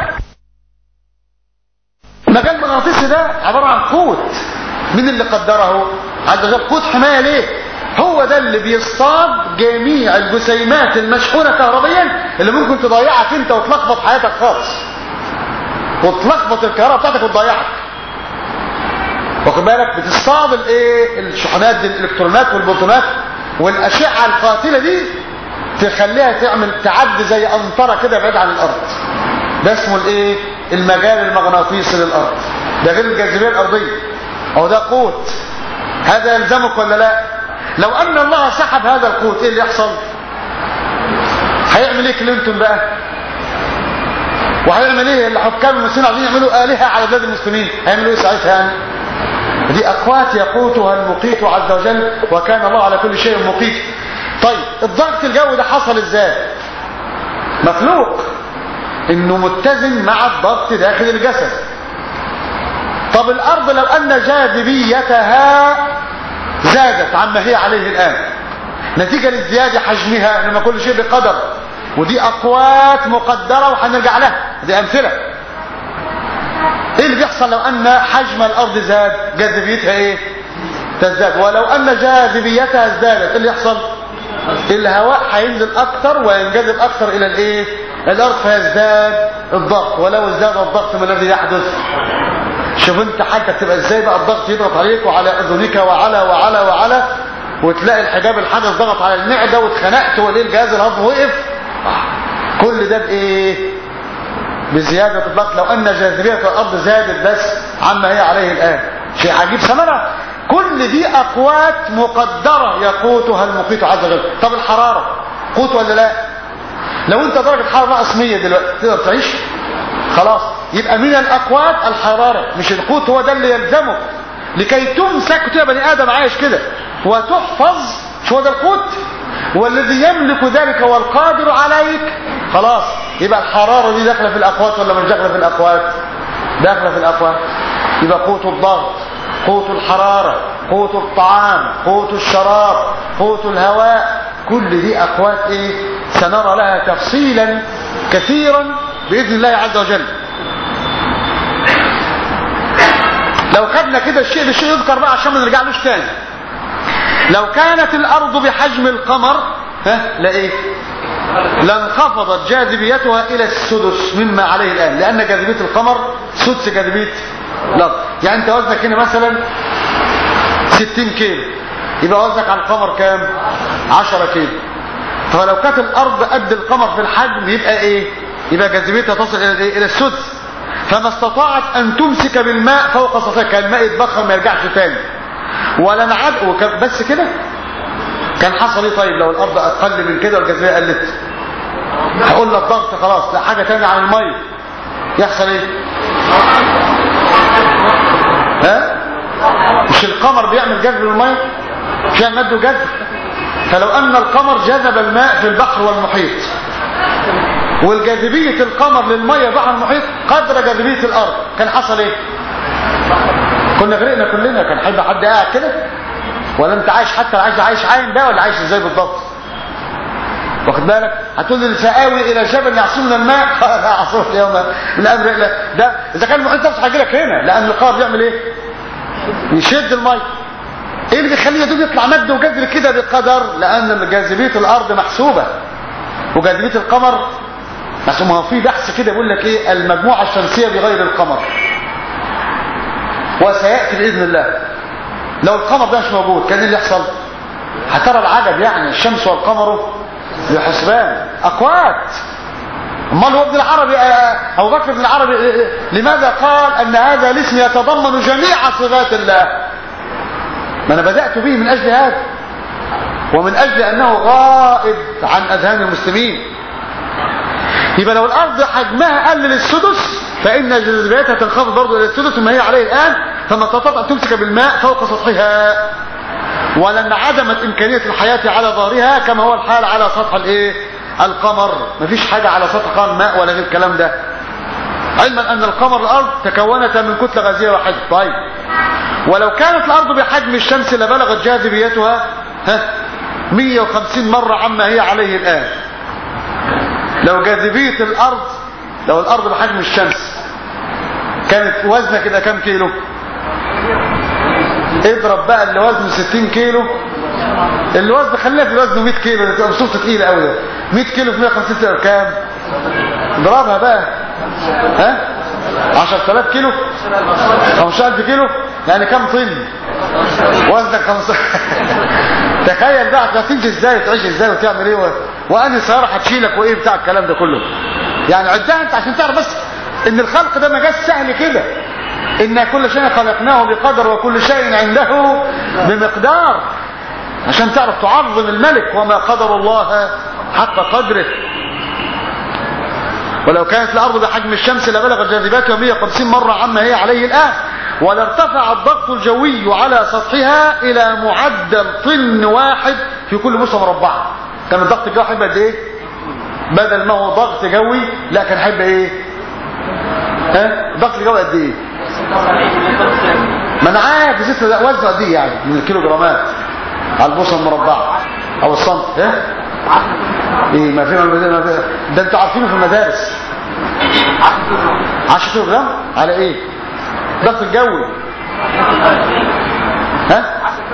المجال المغناطيسي ده عباره عن قوت مين اللي قدره عز وجل قوت حماية ليه هو ده اللي بيصطاد جميع الجسيمات المشحونة كهربيا اللي ممكن تضيعك انت وتلخبط حياتك خالص وتلخبط الكهرباء بتاعتك وتضيعك واخد بالك بتصطاد الايه الشحنات دي الالكترونات والبروتونات والاشعه القاتله دي تخليها تعمل تعدي زي قنطره كده بعيد عن الارض ده اسمه الايه المجال المغناطيسي للارض ده غير الجاذبيه الارضيه او ده قوت هذا يلزمك ولا لا لو ان الله سحب هذا القوت ايه اللي يحصل هيعمل ايه كلينتون بقى وهيعمل ايه الحكام المسلمين عايزين يعملوا الهه على بلاد المسلمين هيعملوا ايه ساعتها يعني دي اقوات يقوتها المقيت عز وجل وكان الله على كل شيء مقيت طيب الضغط الجوي ده حصل ازاي مخلوق انه متزن مع الضغط داخل الجسد طب الارض لو ان جاذبيتها زادت عما هي عليه الان نتيجة لازدياد حجمها لما كل شيء بقدر ودي اقوات مقدرة وهنرجع لها دي امثلة ايه اللي بيحصل لو ان حجم الارض زاد جاذبيتها ايه تزداد ولو ان جاذبيتها ازدادت ايه اللي يحصل الهواء هينزل اكتر وينجذب اكتر الى الايه الارض فيزداد الضغط ولو ازداد الضغط ما الذي يحدث شوف انت حالتك تبقى ازاي بقى الضغط يضغط عليك وعلى اذنك وعلى وعلى وعلى وتلاقي الحجاب الحدث ضغط على المعده واتخنقت وليه الجهاز الهضمي وقف كل ده بايه بزياده الضغط لو ان جاذبيه الارض زادت بس عما هي عليه الان شيء عجيب ثمنها كل دي اقوات مقدره يقوتها المقيت عز وجل طب الحراره قوت ولا لا لو انت درجه حراره ناقص 100 دلوقتي تقدر تعيش خلاص يبقى من الاقوات الحراره مش القوت هو ده اللي يلزمك لكي تمسك تبقى بني ادم عايش كده وتحفظ شو ده القوت والذي يملك ذلك والقادر عليك خلاص يبقى الحراره دي داخله في الاقوات ولا مش داخله في الاقوات داخله في الاقوات يبقى قوت الضغط قوت الحراره قوت الطعام قوت الشراب قوت الهواء كل دي اقوات ايه سنرى لها تفصيلا كثيرا باذن الله عز وجل لو خدنا كده الشيء بالشيء يذكر بقى عشان ما نرجعلوش تاني لو كانت الارض بحجم القمر ها لا ايه لانخفضت جاذبيتها الى السدس مما عليه الان لان جاذبيه القمر سدس جاذبيه الارض يعني انت وزنك هنا مثلا 60 كيلو يبقى وزنك على القمر كام 10 كيلو فلو كانت الارض قد القمر في الحجم يبقى ايه يبقى جاذبيتها تصل الى الايه الى السدس فما استطاعت ان تمسك بالماء فوق سطحها كان الماء يتبخر ما يرجعش تاني ولا نعد وكان بس كده كان حصل ايه طيب لو الارض اقل من كده والجاذبيه قلت هقول لك ضغط خلاص لا حاجه تانية عن الميه يحصل ايه ها مش القمر بيعمل جذب للميه مش يعمل مد وجذب فلو ان القمر جذب الماء في البحر والمحيط والجاذبية القمر للمية بحر المحيط قدر جاذبية الارض كان حصل ايه كنا غرقنا كلنا كان هيبقى حد قاعد كده ولا انت عايش حتى عايش عايش عايم بقى ولا عايش ازاي بالضبط واخد بالك هتقول لي سآوي الى جبل يعصمنا الماء لا يعصمنا اليوم من امر الله ده اذا كان المحيط نفسه هيجي لك هنا لان القمر بيعمل ايه يشد الميه ايه اللي بيخليه يدوب يطلع مد وجذر كده بقدر لان جاذبيه الارض محسوبه وجاذبيه القمر بس ما هو في بحث كده بيقول لك ايه المجموعه الشمسيه بغير القمر وسياتي باذن الله لو القمر ده مش موجود كان ايه اللي يحصل هترى العجب يعني الشمس والقمر بحسبان اقوات امال هو ابن العربي ابو بكر بن العربي لماذا قال ان هذا الاسم يتضمن جميع صفات الله ما انا بدات به من اجل هذا ومن اجل انه غائب عن اذهان المسلمين يبقى لو الارض حجمها قل للسدس فان جاذبيتها تنخفض برضه الى السدس ما هي عليه الان فما تستطيع ان تمسك بالماء فوق سطحها ولن عدمت امكانيه الحياه على ظهرها كما هو الحال على سطح الايه القمر مفيش حاجه على سطح قمر ماء ولا غير الكلام ده علما ان القمر الارض تكونت من كتله غازيه واحده طيب ولو كانت الارض بحجم الشمس لبلغت جاذبيتها ها 150 مره عما هي عليه الان لو جاذبية الارض لو الارض بحجم الشمس كانت وزنها كده كام كيلو اضرب بقى اللي وزنه 60 كيلو اللي وزن خلينا في وزنه 100 كيلو ده تبقى بصوته تقيله قوي ده 100 كيلو في 150 تبقى كام اضربها بقى ها 10000 كيلو 15000 كيلو يعني كام طن وزنك 15 تخيل بقى هتمشي ازاي وتعيش ازاي وتعمل ايه و... واني سياره هتشيلك وايه بتاع الكلام ده كله يعني عدها انت عشان تعرف بس ان الخلق ده ما جاش سهل كده ان كل شيء خلقناه بقدر وكل شيء عنده بمقدار عشان تعرف تعظم الملك وما قدر الله حق قدره ولو كانت الارض بحجم الشمس لبلغت جاذباتها 150 مرة عما هي عليه الان ولارتفع الضغط الجوي على سطحها الى معدل طن واحد في كل بوصه مربعه كان الضغط الجوي هيبقى قد ايه بدل ما هو ضغط جوي لا كان هيبقى ايه ها الضغط الجوي قد ايه ما انا عارف زيت وزنه قد ايه يعني من الكيلو جرامات على البوصه المربعه او السنت ها ايه ما في ما في ده انتوا عارفينه في المدارس 10 كيلو جرام على ايه الضغط الجوي ها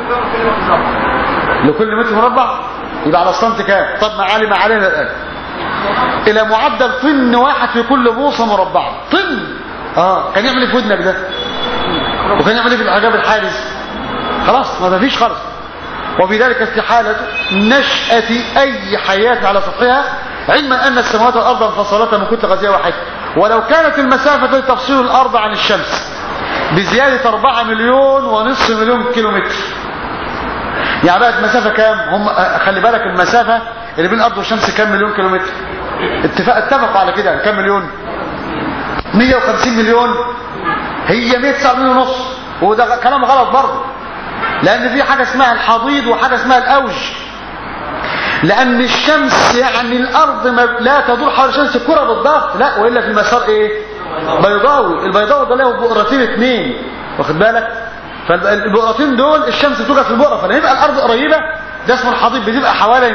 لكل متر مربع يبقى على السنت كام طب ما علم علينا الان الى معدل طن واحد في كل بوصه مربعه طن اه كان يعمل ايه في ودنك ده وكان يعمل ايه في الحجاب الحاجز خلاص ما فيش خالص وفي ذلك استحالة نشأة أي حياة على سطحها علما أن السماوات والأرض انفصلتا من كتلة غازية واحدة ولو كانت المسافة تفصيل الأرض عن الشمس بزيادة 4 مليون ونصف مليون كيلومتر يعني بقت مسافة كام هم خلي بالك المسافة اللي بين الأرض والشمس كام مليون كيلومتر اتفق اتفقوا على كده كام مليون 150 مليون هي 109 مليون ونص وده كلام غلط برضه لان في حاجة اسمها الحضيض وحاجة اسمها الاوج لان الشمس يعني الارض ما لا تدور حول الشمس كرة بالضغط لا والا في المسار ايه بيضاوي البيضاوي ده له بؤرتين اثنين واخد بالك فالبؤرتين دول الشمس توجد في البؤره فلما يبقى الارض قريبه ده اسمه الحضيض بتبقى حوالي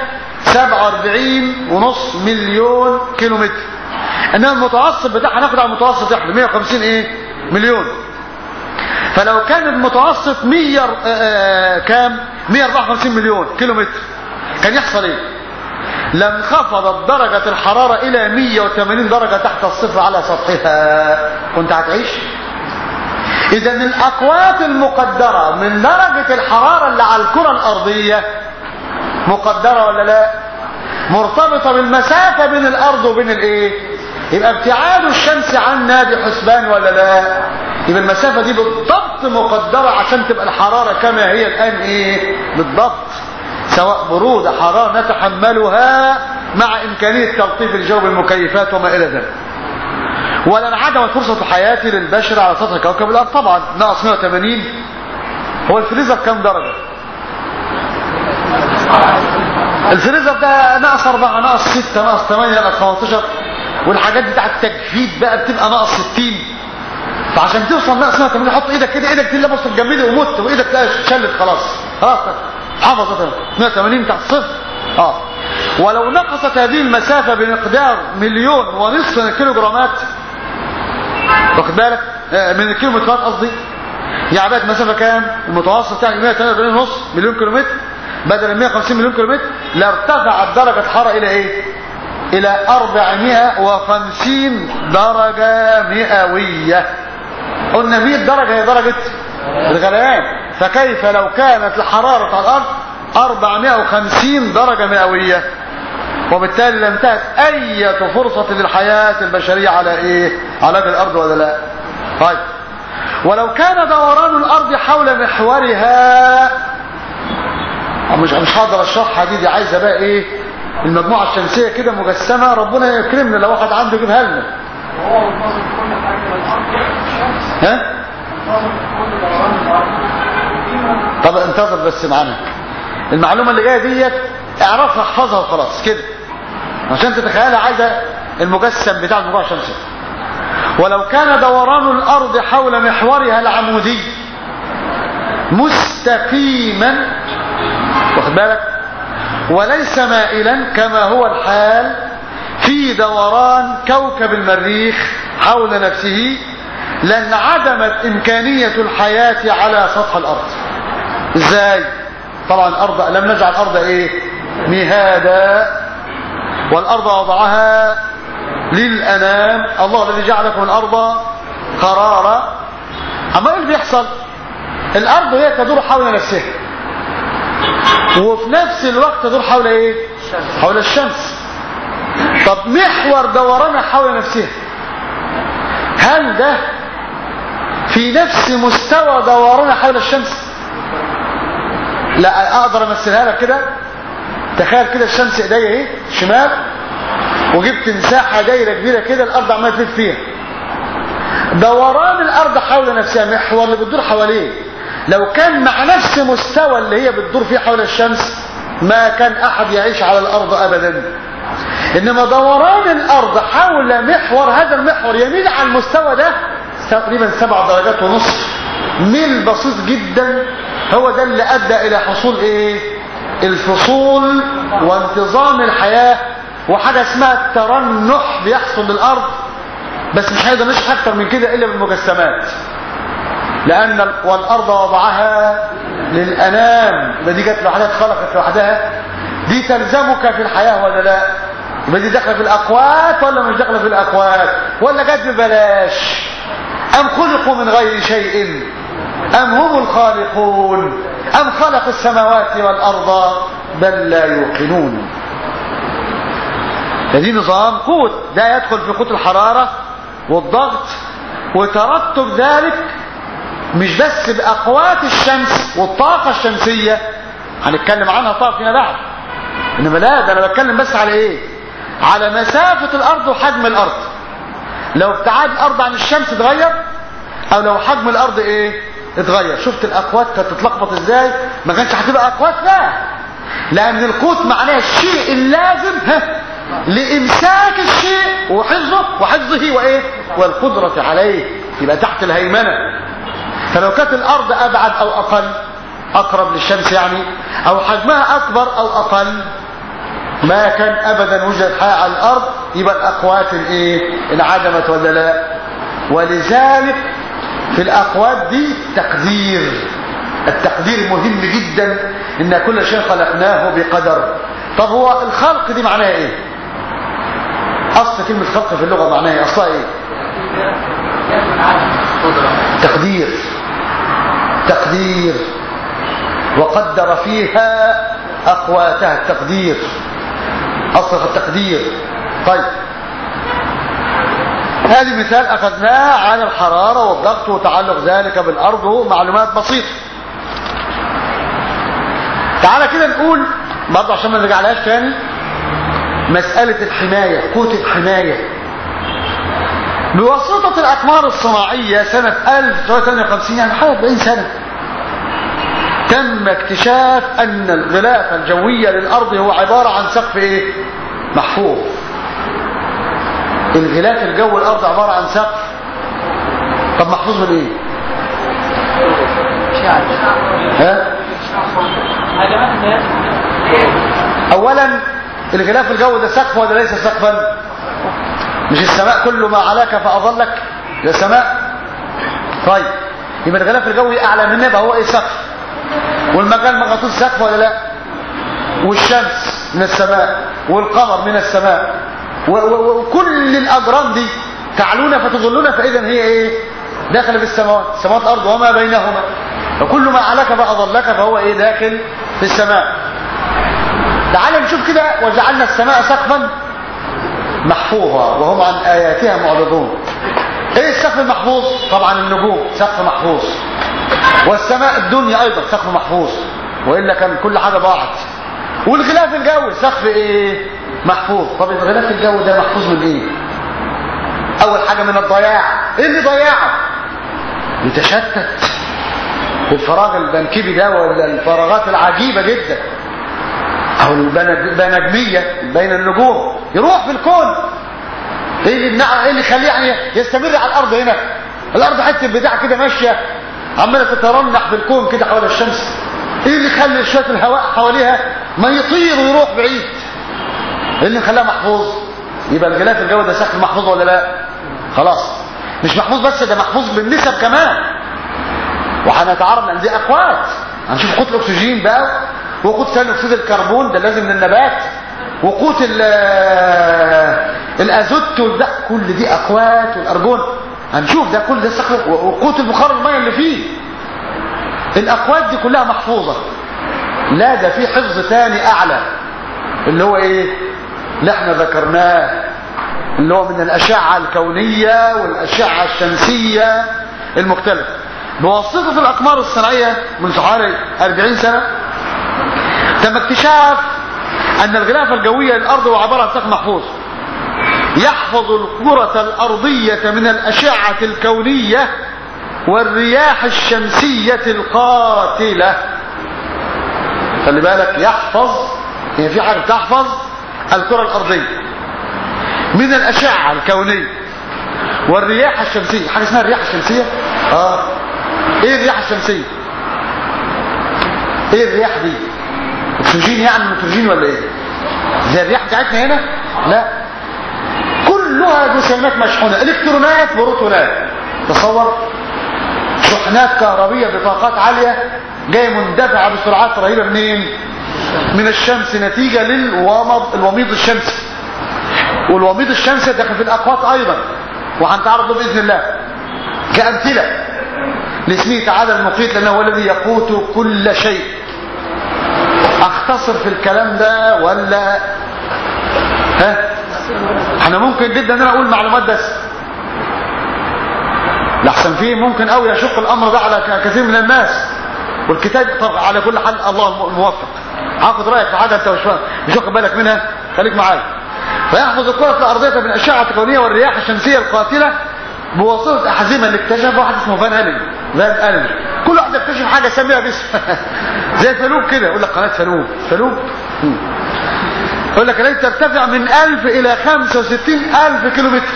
147 ونص مليون كيلو متر انما المتوسط بتاعها ناخد على المتوسط احنا 150 ايه مليون فلو كان المتوسط 100 آه كام 154 مليون كيلو متر كان يحصل ايه لانخفضت درجة الحرارة الى 180 درجة تحت الصفر على سطحها كنت هتعيش اذا الاقوات المقدرة من درجة الحرارة اللي على الكرة الارضية مقدرة ولا لا مرتبطة بالمسافة بين الارض وبين الايه يبقى ابتعاد الشمس عنا بحسبان ولا لا يبقى المسافة دي بالضبط مقدرة عشان تبقى الحرارة كما هي الان ايه بالضبط سواء برودة حرارة نتحملها مع امكانية تلطيف الجو بالمكيفات وما الى ذلك ولا انعدمت فرصة حياتي للبشر على سطح كوكب الارض طبعا ناقص 180 هو الفريزر كام درجة الفريزر ده ناقص 4 ناقص 6 ناقص 8 ناقص 15 والحاجات بتاعت التجفيد بقى بتبقى ناقص 60 فعشان توصل ناقص 180 حط ايدك كده ايدك تلاقي بص تجمدي ومت وايدك تلاقي شلت خلاص خلاص حفظت 180 تحت صفر اه ولو نقصت هذه المسافة بمقدار مليون ونصف من الكيلوغرامات واخد بالك آه من الكيلومترات قصدي يعني بقت مسافة كام المتوسط يعني 148 ونص مليون كيلومتر بدل 150 مليون كيلومتر لارتفعت درجة الحرارة الى ايه الى 450 درجة مئوية قلنا 100 درجة هي درجة الغليان فكيف لو كانت الحرارة على الارض 450 درجة مئوية وبالتالي لم تهت اي فرصة للحياة البشرية على ايه على وجه الارض ولا لا طيب ولو كان دوران الارض حول محورها مش مش هقدر اشرحها دي دي عايزه بقى ايه المجموعه الشمسيه كده مجسمه ربنا يكرمنا لو واحد عنده يجيبها لنا ها طب انتظر بس معانا المعلومه اللي جايه ديت اعرفها احفظها وخلاص كده عشان تتخيلها عايزه المجسم بتاع المجموعه الشمسيه ولو كان دوران الارض حول محورها العمودي مستقيما واخد بالك وليس مائلا كما هو الحال في دوران كوكب المريخ حول نفسه لان عدمت امكانية الحياة على سطح الارض ازاي طبعا الارض لم نجعل الارض ايه مهادا والارض وضعها للانام الله الذي جعل لكم الارض قرارا اما ايه اللي بيحصل الارض هي تدور حول نفسها وفي نفس الوقت تدور حول ايه حول الشمس طب محور دورانها حول نفسها هل ده في نفس مستوى دورانها حول الشمس لا اقدر امثلها لك كده تخيل كده الشمس ايديا اهي شمال وجبت مساحه دايره كبيره كده الارض عماله تلف فيها دوران الارض حول نفسها محور اللي بتدور حواليه لو كان مع نفس مستوى اللي هي بتدور فيه حول الشمس ما كان احد يعيش على الارض ابدا انما دوران الارض حول محور هذا المحور يميل على المستوى ده تقريبا سبع درجات ونصف ميل بسيط جدا هو ده اللي ادى الى حصول ايه الفصول وانتظام الحياة وحاجة اسمها الترنح بيحصل للارض بس مش هيقدر نشرح اكتر من كده الا بالمجسمات لان ال- والارض وضعها للانام يبقى دي جت لوحدها اتخلقت لوحدها دي تلزمك في الحياة ولا لا يبقى دي داخله في الاقوات ولا مش داخله في الاقوات ولا جت ببلاش ام خلقوا من غير شيء ام هم الخالقون ام خلق السماوات والارض بل لا يوقنون فدي نظام قوت ده يدخل في قوت الحرارة والضغط وترتب ذلك مش بس بأقوات الشمس والطاقة الشمسية هنتكلم عنها طبعا فيما بعد انما لا ده انا بتكلم بس على ايه على مسافة الارض وحجم الارض لو ابتعاد الارض عن الشمس اتغير او لو حجم الارض ايه اتغير شفت الاقوات كانت تتلخبط ازاي ما كانش هتبقى اقوات لا لان القوت معناه الشيء اللازم ها لامساك الشيء وحفظه وحفظه وايه والقدرة عليه يبقى تحت الهيمنة فلو كانت الارض ابعد او اقل اقرب للشمس يعني او حجمها اكبر او اقل ما كان ابدا وجد حياة على الارض يبقى الاقوات الايه انعدمت ولا لا ولذلك في الاقوات دي تقدير التقدير مهم جدا ان كل شيء خلقناه بقدر طب هو الخلق دي معناها ايه اصل كلمة خلق في اللغة معناها ايه اصلها ايه تقدير تقدير وقدر فيها اقواتها التقدير اصل التقدير طيب هذه مثال اخذناه على الحرارة والضغط وتعلق ذلك بالارض معلومات بسيطة تعالى كده نقول برضه عشان ما نرجعلهاش تاني مسألة الحماية قوة الحماية بواسطة الأقمار الصناعية سنة 1958 يعني حوالي 40 سنة تم اكتشاف أن الغلاف الجوية للأرض هو عبارة عن سقف إيه؟ محفوظ الغلاف الجو الأرض عبارة عن سقف طب محفوظ من إيه؟ ها؟ اولا الغلاف الجو ده سقف ولا ليس سقفا مش السماء كل ما علاك فاظلك ده سماء طيب يبقى الغلاف الجوي اعلى منه يبقى هو ايه سقف والمجال مغطوس سقف ولا لا والشمس من السماء والقمر من السماء و- و- وكل الاجرام دي تعلونا فتظلون فاذا هي ايه داخل في السماوات سماوات الارض وما بينهما فكل ما علاك فاظلك فهو ايه داخل في السماء تعال نشوف كده وجعلنا السماء سقفا محفوظا وهم عن آياتها معرضون ايه السقف المحفوظ طبعا النجوم سقف محفوظ والسماء الدنيا ايضا سقف محفوظ والا كان كل حاجه ضاعت والغلاف الجوي سقف ايه محفوظ طب الغلاف الجوي ده محفوظ من ايه اول حاجه من الضياع ايه اللي ضيعه يتشتت الفراغ البنكبي ده ولا الفراغات العجيبه جدا او البنجمية بين النجوم يروح في الكون ايه اللي يمنعه ايه اللي يخليه يعني يستمر على الارض هنا الارض حته بتاع كده ماشيه عماله تترنح في الكون كده حول الشمس ايه اللي يخلي شويه الهواء حواليها ما يطير ويروح بعيد ايه اللي خلاها محفوظ يبقى الغلاف الجوي ده سقف محفوظ ولا لا خلاص مش محفوظ بس ده محفوظ بالنسب كمان وهنتعرض لان دي اقوات هنشوف قوت الاكسجين بقى وقوت ثاني اكسيد الكربون ده لازم من النبات وقوت الازوت ده كل دي اقوات والارجون هنشوف ده كل ده استخدم وقوت البخار الميه اللي فيه الاقوات دي كلها محفوظه لا ده في حفظ ثاني اعلى اللي هو ايه اللي احنا ذكرناه اللي هو من الاشعه الكونيه والاشعه الشمسيه المختلفه بواسطه الاقمار الصناعيه من حوالي 40 سنه تم اكتشاف ان الغلاف الجويه للارض هو عباره عن سقف محفوظ يحفظ الكره الارضيه من الاشعه الكونيه والرياح الشمسيه القاتله خلي بالك يحفظ هي في حاجه تحفظ الكره الارضيه من الاشعه الكونيه والرياح الشمسيه حاجه اسمها الرياح الشمسيه اه ايه الرياح الشمسيه ايه الرياح دي اكسجين يعني نيتروجين ولا ايه زي الرياح بتاعتنا هنا لا كلها جسيمات مشحونه الكترونات بروتونات تصور شحنات كهربيه بطاقات عاليه جايه مندفعه بسرعات رهيبه منين من الشمس نتيجه للومض الوميض الشمسي والوميض الشمسي داخل في الاقوات ايضا وهنتعرض له باذن الله كامثله لاسمه تعالى المقيت لانه هو الذي يقوت كل شيء اختصر في الكلام ده ولا ها احنا ممكن جدا ان انا اقول معلومات بس لحسن فيه ممكن قوي يشق الامر ده على كثير من الناس والكتاب طبعا على كل حال الله الموفق هاخد رايك في حاجه انت مش مش واخد بالك منها خليك معايا فيحفظ الكره الارضيه من الاشعه الكونيه والرياح الشمسيه القاتله بواسطه احزمه اللي اكتشفها واحد اسمه فان الين فان الين كل واحد يكتشف حاجه يسميها باسم زي فلوب كده يقول لك قناه فلوب فلوب يقول لك التي ترتفع من 1000 الى 65000 كيلو متر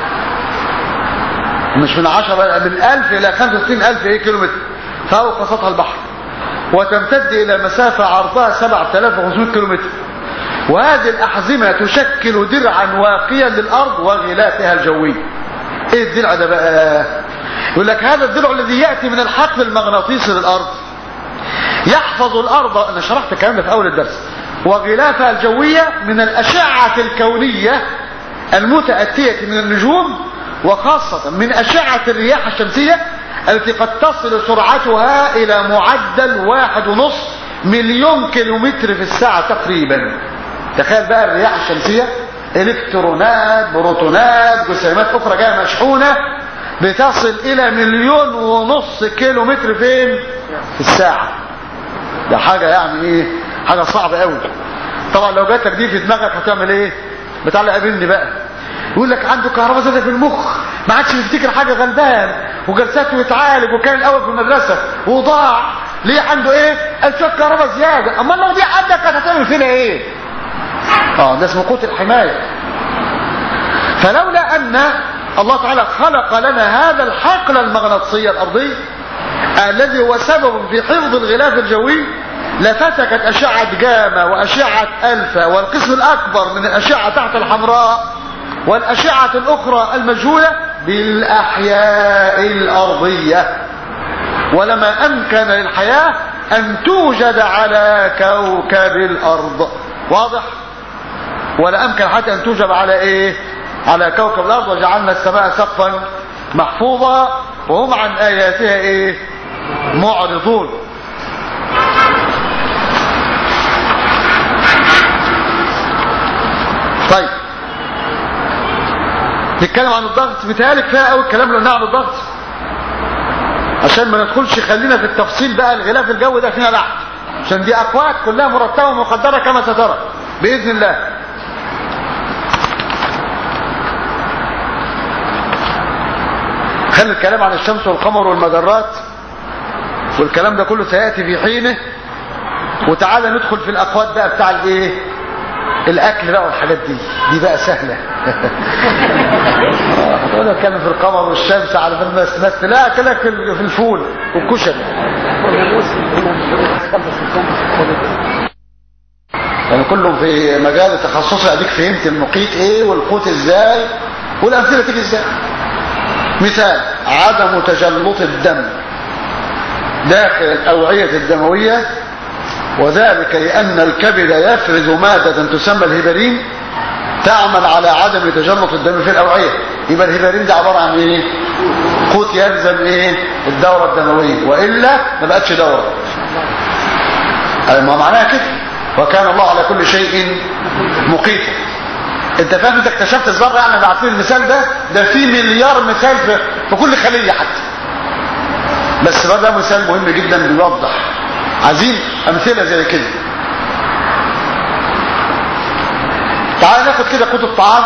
مش من 10 من 1000 الى 65000 ايه كيلو متر فوق سطح البحر وتمتد الى مسافه عرضها 7500 كيلو متر وهذه الاحزمه تشكل درعا واقيا للارض وغلافها الجوي ايه الدرع ده بقى يقول لك هذا الدرع الذي ياتي من الحقل المغناطيسي للارض يحفظ الارض انا شرحت الكلام ده في اول الدرس وغلافها الجويه من الاشعه الكونيه المتاتيه من النجوم وخاصه من اشعه الرياح الشمسيه التي قد تصل سرعتها الى معدل واحد ونصف مليون كيلومتر في الساعه تقريبا تخيل بقى الرياح الشمسيه الكترونات بروتونات جسيمات اخرى جايه مشحونه بتصل الى مليون ونص كيلو متر فين في الساعه ده حاجه يعني ايه حاجه صعبه قوي طبعا لو جاتك دي في دماغك هتعمل ايه بتعلق قابلني بقى يقول لك عنده كهرباء زايده في المخ ما عادش بيفتكر حاجه غلبان وجلساته يتعالج وكان الاول في المدرسه وضاع ليه عنده ايه شويه كهرباء زياده اما لو دي عندك كانت هتعمل فينا ايه اه ده اسمه قوت الحمايه فلولا ان الله تعالى خلق لنا هذا الحقل المغناطيسي الارضي الذي هو سبب في حفظ الغلاف الجوي لفتكت أشعة جاما وأشعة ألفا والقسم الأكبر من الأشعة تحت الحمراء والأشعة الأخرى المجهولة بالأحياء الأرضية ولما أمكن للحياة أن توجد على كوكب الأرض واضح ولا أمكن حتى أن توجد على إيه على كوكب الأرض وجعلنا السماء سقفا محفوظا وهم عن آياتها إيه معرضون طيب نتكلم عن الضغط بتهيألي كفايه قوي الكلام اللي قلناه عن الضغط عشان ما ندخلش خلينا في التفصيل بقى الغلاف الجوي ده فينا بعد عشان دي اقوات كلها مرتبه ومقدره كما سترى باذن الله خلي الكلام عن الشمس والقمر والمجرات والكلام ده كله سياتي في حينه وتعالى ندخل في الاقوات بقى بتاع الايه الاكل بقى والحاجات دي دي بقى سهله هتقول اتكلم في القمر والشمس على فيلم بس بس لا كده في الفول والكشري يعني كله في مجال تخصصي اديك فهمت المقيت ايه والقوت ازاي والامثله تيجي ازاي مثال عدم تجلط الدم داخل الأوعية الدموية وذلك لأن الكبد يفرز مادة تسمى الهبرين تعمل على عدم تجلط الدم في الأوعية يبقى الهبرين ده عبارة عن ايه قوت يلزم ايه الدورة الدموية وإلا ما بقتش دورة ما معناها كده وكان الله على كل شيء مقيتا انت فاهم انت اكتشفت الذره يعني بعت لي المثال ده ده في مليار مثال في, في كل خليه حتى بس بقى ده مثال مهم جدا بيوضح عايزين امثله زي كده تعال ناخد كده كتب طعام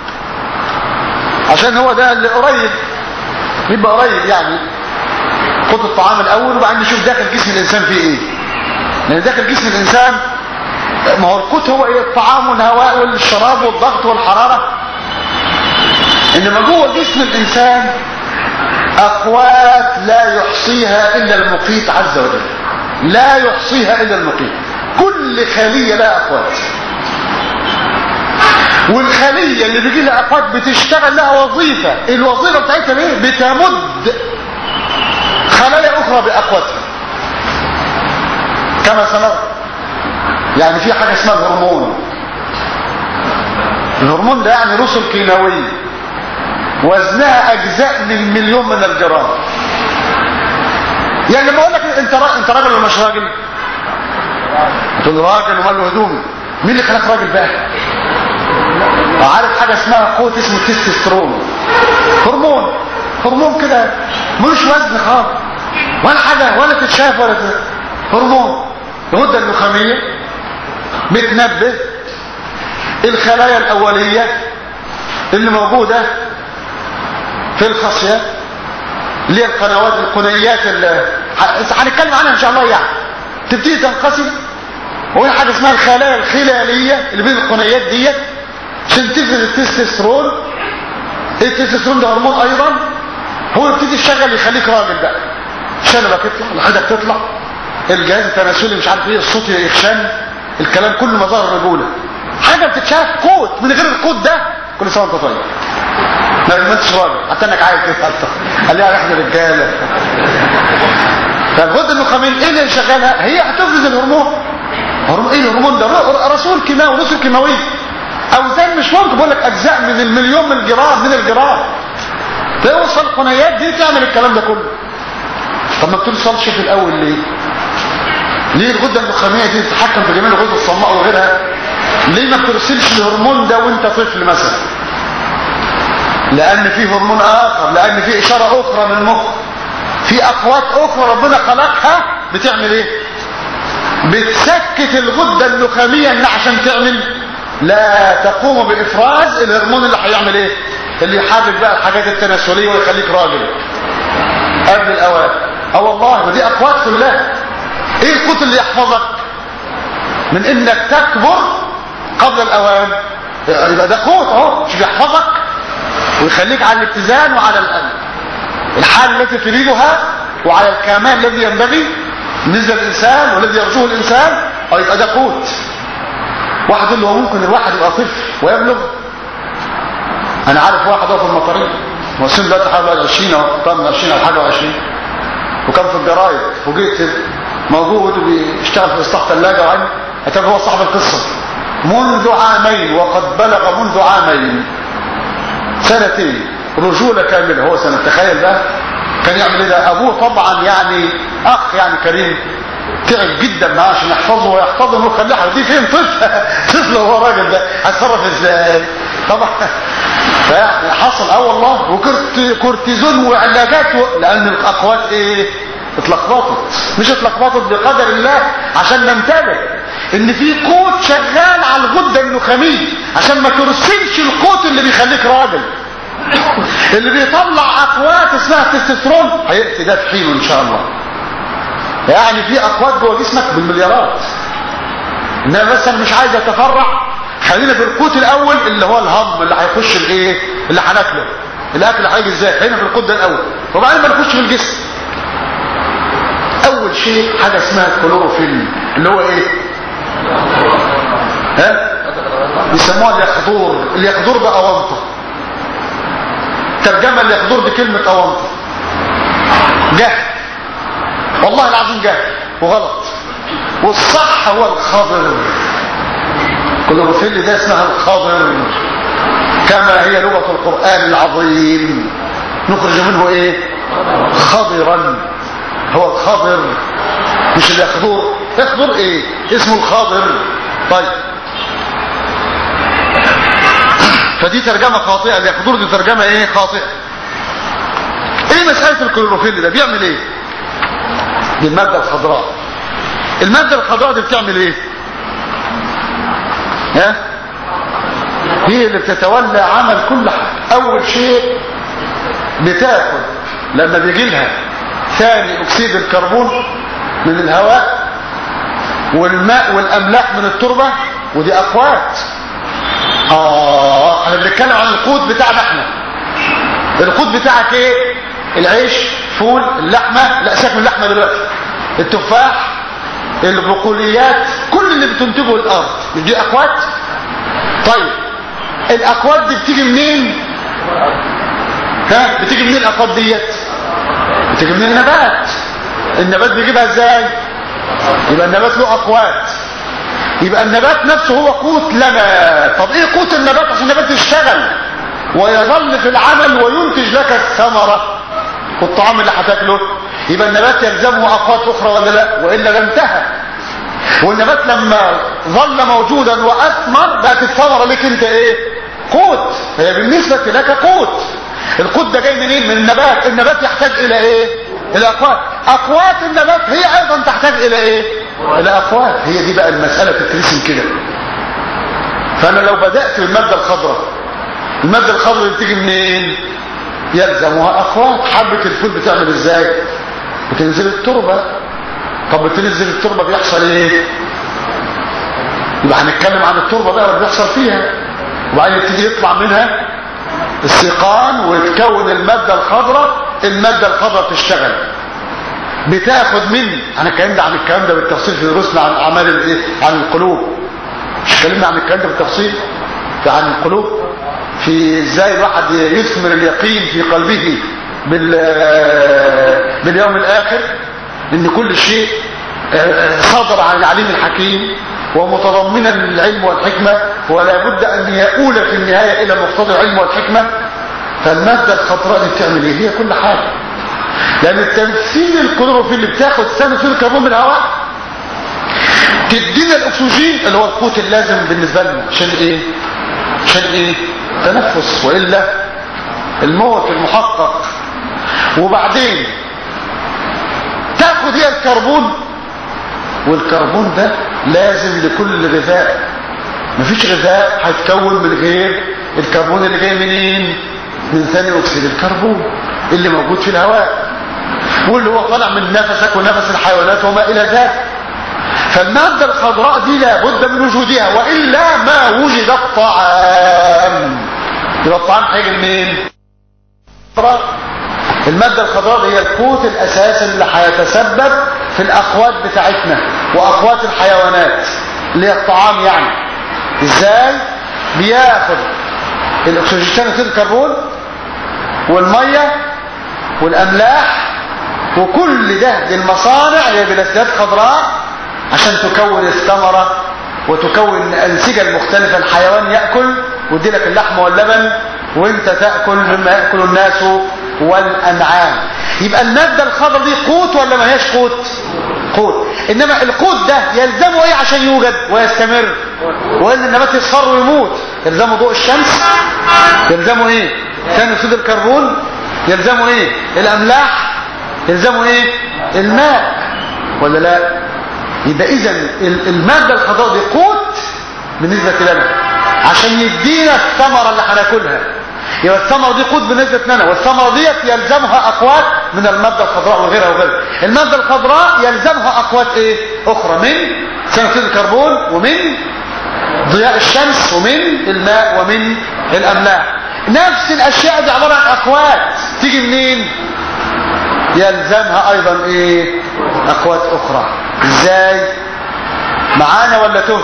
عشان هو ده اللي قريب يبقى قريب يعني خد الطعام الاول وبعدين نشوف داخل جسم الانسان فيه ايه لان داخل جسم الانسان ما هو القوت هو ايه الطعام والهواء والشراب والضغط والحرارة انما جوه جسم الانسان اقوات لا يحصيها الا المقيت عز وجل لا يحصيها الا المقيت كل خلية لها اقوات والخلية اللي بيجي لها اقوات بتشتغل لها وظيفة الوظيفة بتاعتها ايه بتمد خلايا اخرى باقواتها كما سنرى يعني في حاجة اسمها الهرمون الهرمون ده يعني رسل كيماوية وزنها اجزاء من مليون من الجرام يعني لما اقول لك انت را... انت راجل ولا مش راجل تقول راجل وماله هدومي مين اللي خلاك راجل بقى عارف حاجة اسمها قوة اسمه التستوستيرون هرمون هرمون كده ملوش وزن خالص ولا حاجة ولا تتشاف ولا تت... هرمون الغدة النخامية بتنبه الخلايا الأولية اللي موجودة في الخصية اللي هي القنوات القنيات اللي هنتكلم عنها ان شاء الله يعني تبتدي تنقسم وهي حاجة اسمها الخلايا الخلالية اللي بين القنيات ديت عشان تفرز التستوستيرون التستوستيرون ده هرمون ايضا هو يبتدي يشتغل يخليك راجل بقى الشنبة تطلع الحدك تطلع الجهاز التناسلي مش عارف ايه الصوت يخشن الكلام كله مظاهر رجوله حاجه بتتشاف كود من غير الكود ده كل سنه وانت طيب ما انتش راجل حتى انك عايز كده قال لي احنا رجاله فالغده النخاميه ايه اللي شغالها هي هتفرز الهرمون هرمون ايه الهرمون ده رسول كيماوي رسل كيماويه اوزان مش ممكن بقول لك اجزاء من المليون من الجرام من الجرام توصل القنيات دي تعمل الكلام ده كله طب ما بتوصلش في الاول ليه ليه الغده النخاميه دي تتحكم في جميع الغدد الصماء وغيرها ليه ما بترسلش الهرمون ده وانت طفل مثلا لان في هرمون اخر لان في اشاره اخرى من المخ في اقوات اخرى ربنا خلقها بتعمل ايه بتسكت الغده النخاميه ان عشان تعمل لا تقوم بافراز الهرمون اللي هيعمل ايه اللي يحرك بقى الحاجات التناسليه ويخليك راجل قبل الاوان اه والله ودي اقوات كلها ايه القوت اللي يحفظك من انك تكبر قبل الاوان يبقى ده قوت اهو مش بيحفظك ويخليك على الاتزان وعلى الأمن الحال التي تريدها وعلى الكمال الذي ينبغي بالنسبه للانسان والذي يرجوه الانسان اه يبقى ده قوت واحد يقول له ممكن الواحد يبقى طفل ويبلغ انا عارف واحد هو في المطاريد هو سن دلوقتي حوالي 20 او طب 20 او حاجه و20 وكان في الجرايد فوجئت موجود وبيشتغل في اصلاح ثلاجه وعين اتابع هو صاحب القصه منذ عامين وقد بلغ منذ عامين سنتين رجوله كامله هو سنه تخيل بقى كان يعمل ايه ده ابوه طبعا يعني اخ يعني كريم تعب جدا معاه عشان يحفظه ويحتضنه ويخليه دي فين طفل طفل هو راجل ده هتصرف ازاي طبعا حصل اه والله وكورتيزون وعلاجات و... لان الاقوات ايه اتلخبطت مش اتلخبطت بقدر الله عشان ننتبه ان في قوت شغال على الغده النخاميه عشان ما ترسلش القوت اللي بيخليك راجل اللي بيطلع اقوات اسمها التستوستيرون هياتي ده في حينه ان شاء الله يعني في اقوات جوه جسمك بالمليارات انما مثلا مش عايز اتفرع خلينا في القوت الاول اللي هو الهضم اللي هيخش الايه اللي هناكله الاكل هيجي ازاي هنا في القوت ده الاول وبعدين بنخش في الجسم اول شيء حاجه اسمها الكلوروفيل اللي هو ايه ها بيسموها اليخضور اليخضور ده اونطه الترجمة اللي يخدر بكلمة أونطة جهل والله العظيم جهل وغلط والصح هو الخضر كنا بنقول ده اسمها الخضر كما هي لغة القرآن العظيم نخرج منه ايه خضرا هو الخضر مش اللي يخضر يخضر ايه اسمه الخضر طيب فدي ترجمة خاطئة اللي يخضر دي ترجمة ايه خاطئة ايه مسألة الكلوروفيل ده بيعمل ايه دي المادة الخضراء المادة الخضراء دي بتعمل ايه ها هي اللي بتتولى عمل كل حاجة اول شيء بتاخد لما بيجي لها ثاني اكسيد الكربون من الهواء والماء والاملاح من التربة ودي اقوات اه احنا بنتكلم عن القوت بتاعنا احنا القوت بتاعك ايه العيش فول اللحمة لا سيبك من اللحمة دلوقتي التفاح البقوليات كل اللي بتنتجه الارض مش دي اقوات طيب الاقوات دي بتيجي منين ها بتيجي منين الاقوات ديت بتيجي من النبات النبات بيجيبها ازاي يبقى النبات له اقوات يبقى النبات نفسه هو قوت لنا طب ايه قوت النبات عشان النبات يشتغل ويظل في العمل وينتج لك الثمرة والطعام اللي هتاكله يبقى النبات يلزمه اقوات اخرى ولا لا والا لانتهى والنبات لما ظل موجودا واثمر بقت الثمرة لك انت ايه قوت هي بالنسبة لك قوت القوت ده جاي منين من النبات النبات يحتاج الى ايه الى اقوات اقوات النبات هي ايضا تحتاج الى ايه الى اقوات هي دي بقى المسألة تترسم كده فانا لو بدأت بالمادة الخضراء المادة الخضراء اللي بتيجي منين يلزمها اقوات حبة الفول بتعمل ازاي بتنزل التربة طب بتنزل التربة بيحصل ايه يبقى هنتكلم عن التربة بقى اللي بيحصل فيها وبعدين يبتدي يطلع منها السيقان وتكون المادة الخضراء المادة الخضراء تشتغل بتاخد من انا اتكلمنا عن الكلام ده بالتفصيل في دروسنا عن اعمال الايه عن القلوب مش اتكلمنا عن الكلام ده بالتفصيل عن القلوب في ازاي الواحد يثمر اليقين في قلبه بال باليوم الاخر ان كل شيء صادر عن العليم الحكيم ومتضمنا للعلم والحكمة ولا بد ان يؤول في النهاية الى مقتضى العلم والحكمة فالمادة الخضراء دي بتعمل ايه هي كل حاجة لان التمثيل الكلوروفيل اللي بتاخد ثاني اكسيد الكربون من الهواء تدينا الاكسجين اللي هو القوت اللازم بالنسبة لنا عشان ايه عشان ايه تنفس وإلا الموت المحقق وبعدين تاخد هي الكربون والكربون ده لازم لكل غذاء مفيش غذاء هيتكون من غير الكربون اللي جاي منين من ثاني اكسيد الكربون اللي موجود في الهواء واللي هو طالع من نفسك ونفس الحيوانات وما الى ذلك فالمادة الخضراء دي لابد من وجودها وإلا ما وجد الطعام يبقى الطعام هيجي منين المادة الخضراء هي القوت الأساسي اللي هيتسبب في الأقوات بتاعتنا وأقوات الحيوانات اللي هي الطعام يعني ازاي بياخد الاكسجين ثاني الكربون والميه والاملاح وكل ده دي المصانع هي بلاستيات خضراء عشان تكون الثمرة وتكون الأنسجة المختلفة الحيوان يأكل ودي لك اللحم واللبن وانت تأكل مما يأكل الناس والأنعام يبقى المادة الخضراء دي قوت ولا ما هيش قوت قوت انما القوت ده يلزمه ايه عشان يوجد ويستمر وان النبات يصفر ويموت يلزمه ضوء الشمس يلزمه ايه ثاني اكسيد الكربون يلزمه ايه الاملاح يلزمه ايه الماء ولا لا يبقى اذا المادة الخضراء دي قوت بالنسبة لنا عشان يدينا الثمرة اللي هناكلها يبقى الثمرة دي قوت بالنسبة لنا والثمرة ديت يلزمها اقوات من المادة الخضراء وغيرها وغيرها المادة الخضراء يلزمها اقوات ايه اخرى من ثاني اكسيد الكربون ومن ضياء الشمس ومن الماء ومن الاملاح نفس الاشياء دي عبارة عن اقوات تيجي منين يلزمها ايضا ايه اقوات اخرى ازاي معانا ولا تهت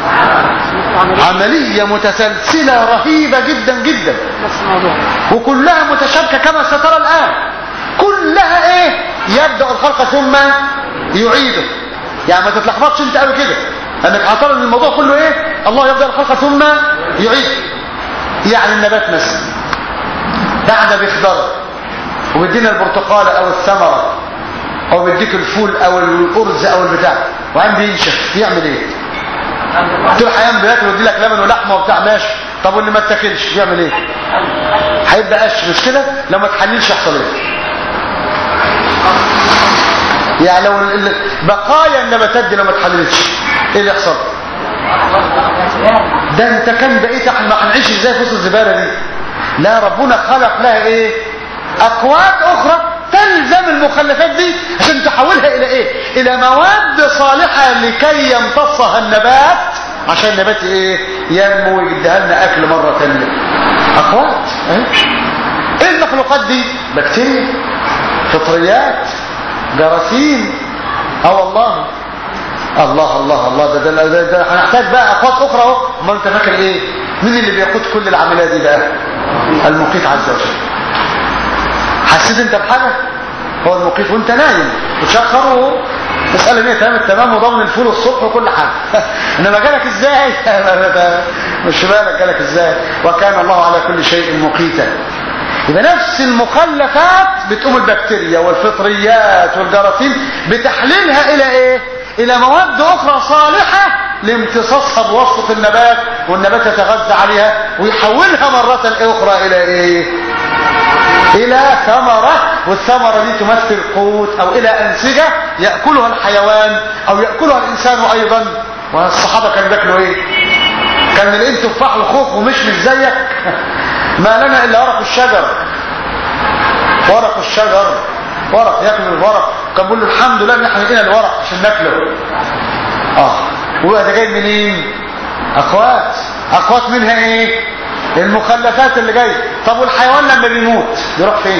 عملية متسلسلة رهيبة جدا جدا وكلها متشابكة كما سترى الآن كلها ايه يبدأ الخلق ثم يعيده يعني ما تتلخبطش انت قوي كده انك هترى ان الموضوع كله ايه الله يبدأ الخلق ثم يعيد يعني النبات مثلا بعد بيخضر وبيدينا البرتقالة او الثمرة او بيديك الفول او الارز او البتاع وعين بينشف يعمل ايه طول حيان بياكل ويدي لك لبن ولحمه وبتاع ماشي طب واللي ما اتاكلش يعمل ايه هيبقى قش مش كده لو ما تحللش يحصل ايه يعني لو ال- ال- بقايا النباتات دي لو ما اتحللتش ايه اللي يحصل ده انت كان بقيت احنا هنعيش ازاي في وسط الزباله دي لا ربنا خلق لها ايه اقوات اخرى تلزم المخلفات دي عشان تحولها الى ايه الى مواد صالحه لكي يمتصها النبات عشان النبات ايه ينمو ويديها لنا اكل مره ثانيه اقوات اهي ايه المخلوقات دي بكتيريا فطريات جراثيم اه والله الله الله الله ده ده, ده, ده هنحتاج بقى اقوات اخرى اهو امال انت فاكر ايه مين اللي بيقود كل العمليه دي بقى المقيت عز وجل حسيت انت بحاجه هو المقيت وانت نايم وتشخر و مسألة ان هي تمام التمام وضمن الفول الصبح وكل حاجة انما جالك ازاي مش في بالك جالك ازاي وكان الله على كل شيء مقيتا يبقى نفس المخلفات بتقوم البكتيريا والفطريات والجراثيم بتحليلها الى ايه الى مواد اخرى صالحة لامتصاصها بواسطة النبات والنبات يتغذى عليها ويحولها مرة اخرى الى ايه الى ثمرة والثمرة دي تمثل قوت او الى انسجة يأكلها الحيوان او يأكلها الانسان ايضا والصحابة كانوا بياكلوا ايه كان نلاقيه تفاح وخوخ ومش مش زيك ما لنا الا ورق الشجر ورق الشجر ورق ياكل الورق كان بيقول له الحمد لله ان احنا لقينا الورق عشان ناكله اه وبقى ده جاي منين اقوات اقوات منها ايه المخلفات اللي جايه طب والحيوان لما بيموت بيروح فين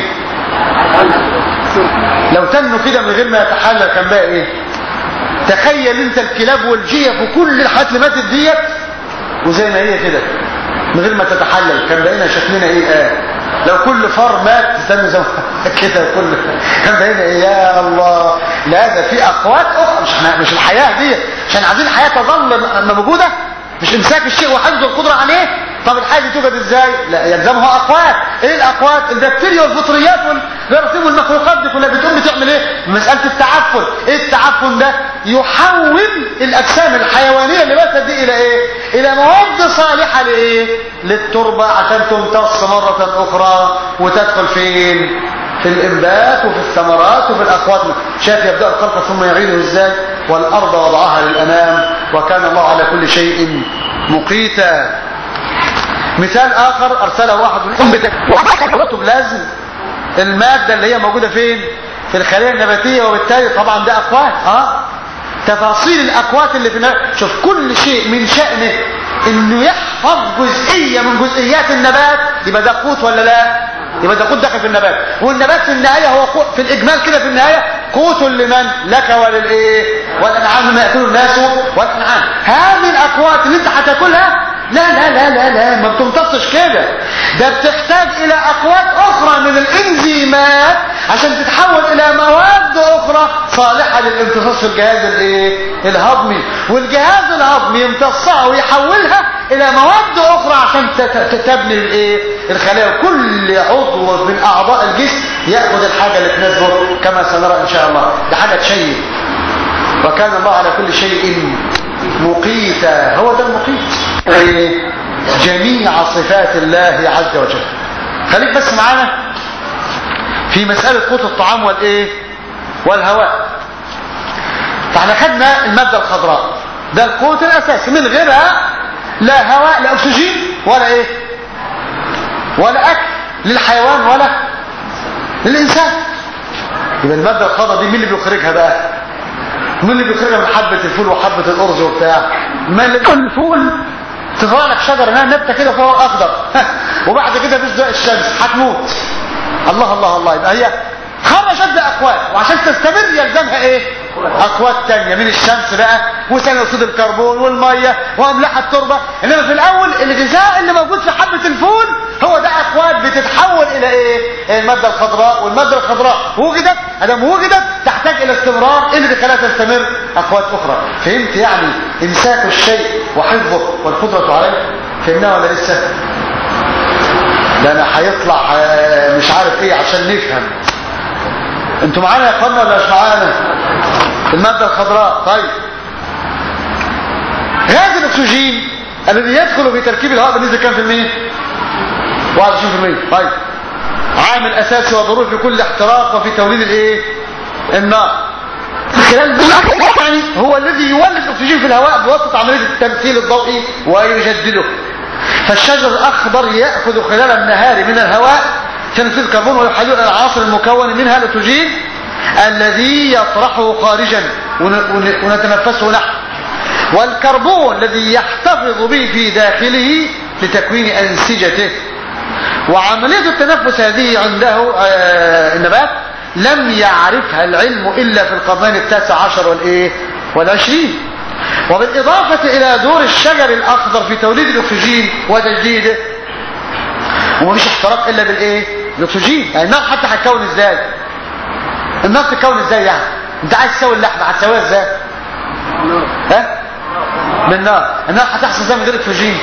لو تنوا كده من غير ما يتحلل كان بقى ايه تخيل انت الكلاب والجيف وكل الحاجات اللي ماتت ديت وزي ما هي كده من غير ما تتحلل كان بقينا شكلنا ايه اه لو كل فار مات استنى زي كده كل كان بقينا ايه يا الله لا ده في اقوات اخرى مش مش الحياه دي عشان عايزين الحياه تظل موجوده مش امساك الشيء وحفظ القدره عليه طب الحاجه دي توجد ازاي لا يلزمها اقوات ايه الاقوات البكتيريا والفطريات والجراثيم والمخلوقات دي كلها بتقوم بتعمل ايه مساله التعفن ايه التعفن ده يحول الاجسام الحيوانيه اللي ماتت دي الى ايه الى مواد صالحه لايه للتربه عشان تمتص مره اخرى وتدخل فين في الانبات وفي الثمرات وفي الاقوات شاف يبدا الخلق ثم يعيده ازاي والارض وضعها للانام وكان الله على كل شيء مقيتا مثال اخر ارسله واحد من امتك وكتب لازم الماده اللي هي موجوده فين في الخليه النباتيه وبالتالي طبعا ده اقوات اه تفاصيل الاقوات اللي في النبات شوف كل شيء من شأنه انه يحفظ جزئيه من جزئيات النبات يبقى ده قوت ولا لا يبقى ده قوت داخل في النبات والنبات في النهايه هو قوت في الاجمال كده في النهايه قوت لمن لك وللايه والانعام مما ياكله الناس والانعام هذه الاقوات اللي انت هتاكلها لا لا لا لا لا ما بتمتصش كده ده بتحتاج الى اقوات اخرى من الانزيمات عشان تتحول الى مواد اخرى صالحة للامتصاص في الجهاز الايه الهضمي والجهاز الهضمي يمتصها ويحولها الى مواد اخرى عشان تبني الايه الخلايا كل عضو من اعضاء الجسم ياخذ الحاجه اللي تناسبه كما سنرى ان شاء الله ده حاجه تشيب وكان الله على كل شيء مقيتا هو ده المقيت جميع صفات الله عز وجل خليك بس معانا في مسألة قوت الطعام والايه والهواء فاحنا خدنا المادة الخضراء ده القوت الاساسي من غيرها لا هواء لا اكسجين ولا ايه ولا اكل للحيوان ولا للانسان يبقى المادة الخضراء دي مين اللي بيخرجها بقى مين اللي بيخرجها من حبة الفول وحبة الارز وبتاع ما اللي الفول تطلع لك شجرة هنا نبتة كده فوق اخضر وبعد كده تزدق الشمس هتموت الله الله الله يبقى هي خرجت باقوات وعشان تستمر يلزمها ايه اقوات تانية من الشمس بقى وثاني اكسيد الكربون والميه واملاح التربه انما في الاول الغذاء اللي موجود في حبه الفول هو ده اكواد بتتحول الى ايه الماده الخضراء والماده الخضراء وجدت ادام وجدت تحتاج الى استمرار إيه اللي بيخليها تستمر اكواد اخرى فهمت يعني امساك الشيء وحفظه والقدره عليه فهمناها ولا لسه ده انا هيطلع آه، مش عارف ايه عشان نفهم انتوا معانا يا اخوانا ولا مش معانا الماده الخضراء طيب غاز الاكسجين الذي يدخل في تركيب الهواء بنسبه كام في المية 21% طيب عامل اساسي وضروري في كل احتراق وفي توليد الايه النار خلال يعني هو الذي يولد الاكسجين في الهواء بواسطه عمليه التمثيل الضوئي ويجدده فالشجر الاخضر ياخذ خلال النهار من الهواء ثاني اكسيد الكربون ويحلل العناصر المكون منها الاكسجين الذي يطرحه خارجا ون- ون- ونتنفسه نحن والكربون الذي يحتفظ به في داخله لتكوين انسجته وعمليه التنفس هذه عنده آه، النبات لم يعرفها العلم الا في القرنين التاسع عشر والايه والعشرين وبالاضافه الى دور الشجر الاخضر في توليد الاكسجين وتجديده ومفيش احتراق الا بالايه بالاكسجين يعني النار حتى هتكون ازاي النار تتكون ازاي يعني انت عايز تسوي اللحمه هتسويها ازاي ها بالنار النار هتحصل ازاي من غير اكسجين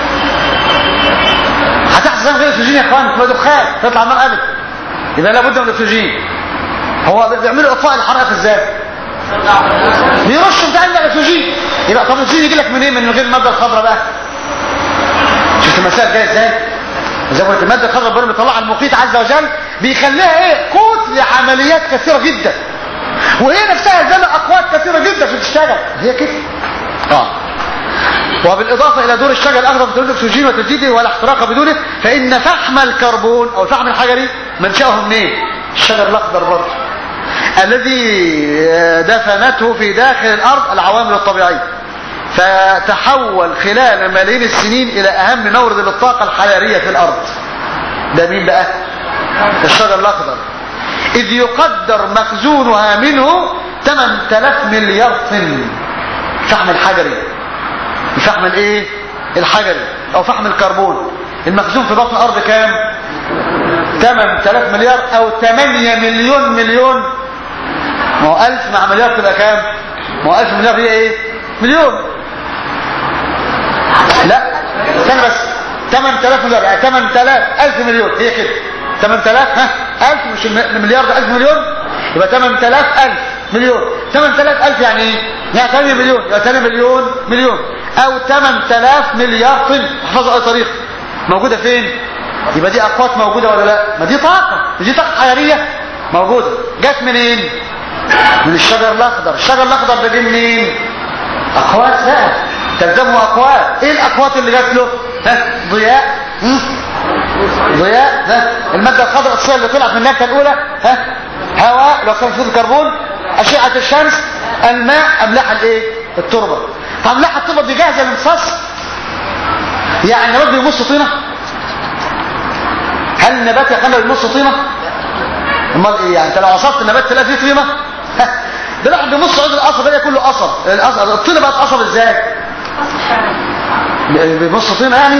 هتحصل ازاي من غير اكسجين يا اخوان تبقى دخان تطلع النار ابدا يبقى لابد من الاكسجين هو بيعملوا اطفاء الحرائق ازاي بيرشوا بتاع الاكسجين يبقى طب الاكسجين يجي لك منين من غير الماده الخضراء بقى شفت المسائل جايه ازاي زي ما قلت الماده الخضراء ربنا بيطلعها المحيط عز وجل بيخليها ايه قوت لعمليات كثيره جدا وهي نفسها زي اقوات كثيره جدا عشان تشتغل هي كده اه وبالاضافه الى دور الشجر الاخضر في توليد الاكسجين وتجديده والاحتراق بدونه فان فحم الكربون او الفحم الحجري منشاه منين الشجر الاخضر برضه الذي دفنته في داخل الارض العوامل الطبيعيه فتحول خلال ملايين السنين الى اهم مورد للطاقه الحراريه في الارض ده مين بقى الشجر الاخضر اذ يقدر مخزونها منه 8000 مليار طن فحم الحجري الفحم الايه الحجري او فحم الكربون المخزون في بطن الارض كام 8000 مليار او 8 مليون مليون ما هو 1000 مع مليار تبقى كام ما هو 1000 مليار هي ايه مليون لا استنى بس 8000 مليار يعني 8000 1000 مليون هي كده 8000 ها 1000 مش المليار ده 1000 مليون يبقى 8000 1000 مليون 8000 1000 يعني ايه يعني 8 مليون يبقى 8 مليون مليون او 8000 مليار طن احفظها اي طريقه موجوده فين يبقى دي اقوات موجوده ولا لا ما دي طاقه مش دي طاقه حراريه موجوده جت منين من الشجر الاخضر الشجر الاخضر ده جه منين اقوات بقى تلزمه اقوات ايه الاقوات اللي جات له ها ضياء هم؟ ضياء ها الماده الخضراء الصغيره اللي طلعت من النكهه الاولى ها هواء لو كان فيه الكربون اشعه الشمس الماء املاح الايه التربه فاملاح التربه دي جاهزه للامتصاص يعني النبات بيمص طينه هل النبات يا خالد بيمص طينه امال ايه يعني انت لو عصرت النبات تلاقي فيه طينه ده الواحد بيمص عود القصب ده كله قصب القصب الطينه بقت قصب ازاي بيمص طينه يعني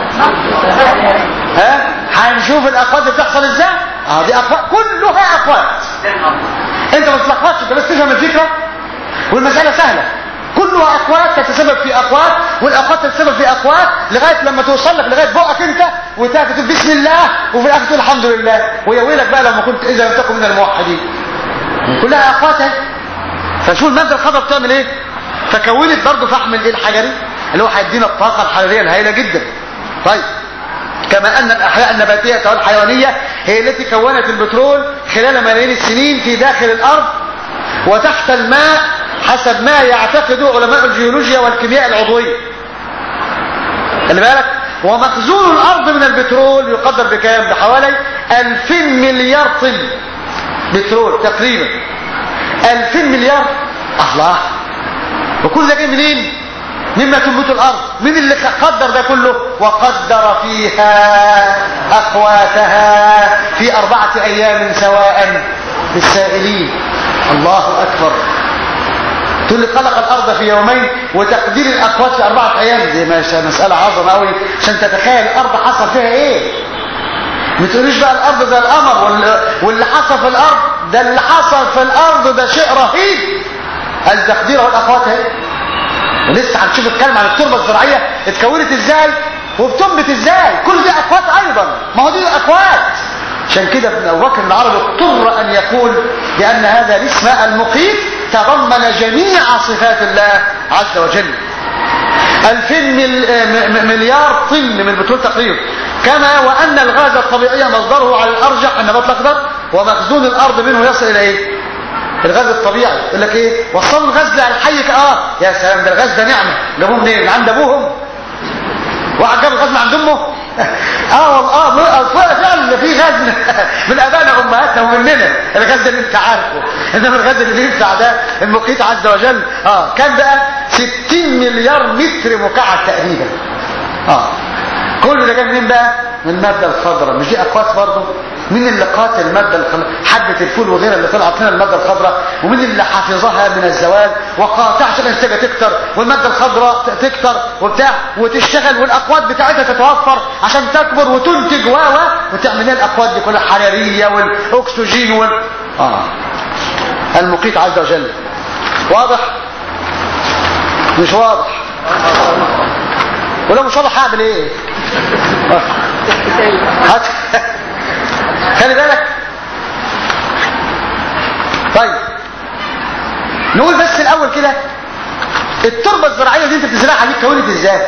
ها هنشوف الاقوات اللي بتحصل ازاي اه دي اقوات كلها اقوات انت ما تتلخبطش انت بس تفهم الفكره والمساله سهله كلها اقوات تتسبب في اقوات والاقوات تتسبب في اقوات لغايه لما توصل لك لغايه بقك انت وتاخد بسم الله وفي الاخر تقول الحمد لله ويا ويلك بقى لما كنت اذا لم تكن من الموحدين كلها اقوات اهي فشوف الماده الخضراء بتعمل ايه فكونت برضه فحم الايه الحجري اللي هو هيدينا الطاقه الحراريه الهائله جدا طيب كما ان الاحياء النباتيه والحيوانيه هي التي كونت البترول خلال ملايين السنين في داخل الارض وتحت الماء حسب ما يعتقد علماء الجيولوجيا والكيمياء العضويه خلي بالك ومخزون الارض من البترول يقدر بكام بحوالي 2000 مليار طن بترول تقريبا 2000 مليار الله وكل ده جاي منين مما تنبت الارض مين اللي قدر ده كله وقدر فيها اقواتها في اربعه ايام سواء للسائلين الله اكبر تقول لي خلق الارض في يومين وتقدير الاقوات في اربعه ايام دي مش مساله عظمه قوي عشان تتخيل الارض حصل فيها ايه ما تقوليش بقى الارض زي القمر وال- واللي حصل في الارض ده اللي حصل في الارض ده شيء رهيب التقدير والاقوات اهي ولسه هنشوف الكلام عن التربه الزراعيه اتكونت ازاي وبتنبت ازاي كل دي اقوات ايضا ما هو دي اقوات عشان كده ابن ابو بكر العربي اضطر ان يقول بان هذا الاسم المقيت تضمن جميع صفات الله عز وجل 2000 مل... م- م- مليار طن من البترول تقريبا كما وان الغاز الطبيعي مصدره على الارجح النبات الاخضر ومخزون الارض منه يصل الى ايه الغاز الطبيعي يقول لك ايه وصلوا الغاز للحي ك- اه يا سلام ده الغاز ده نعمه جابوه منين من عند ابوهم واحد جاب الغاز من عند امه اه والله اه م- آه، فعلا ده في غاز من- من ابائنا وامهاتنا ومننا الغاز اللي انت عارفه انما الغاز اللي ينفع ده المقيت عز وجل اه كان بقى 60 مليار متر مكعب تقريبا اه كل ده جاي منين بقى من الماده الخضراء مش دي اقواس برضه مين اللي قاتل الماده الخضراء حبه الفول وغيرها اللي طلعت لنا الماده الخضراء ومين اللي حافظها من الزوال وقاطع عشان الانتاجه تكتر والماده الخضراء ت- تكتر وبتاع وتشتغل والاقوات بتاعتها تتوفر عشان تكبر وتنتج و و وتعمل لنا الاقوات دي كلها حراريه والاكسجين وال اه المقيت عز وجل واضح مش واضح ولو مش واضح هعمل ايه هات خلي بالك طيب نقول بس الاول كده التربه الزراعيه اللي انت بتزرعها دي اتكونت ازاي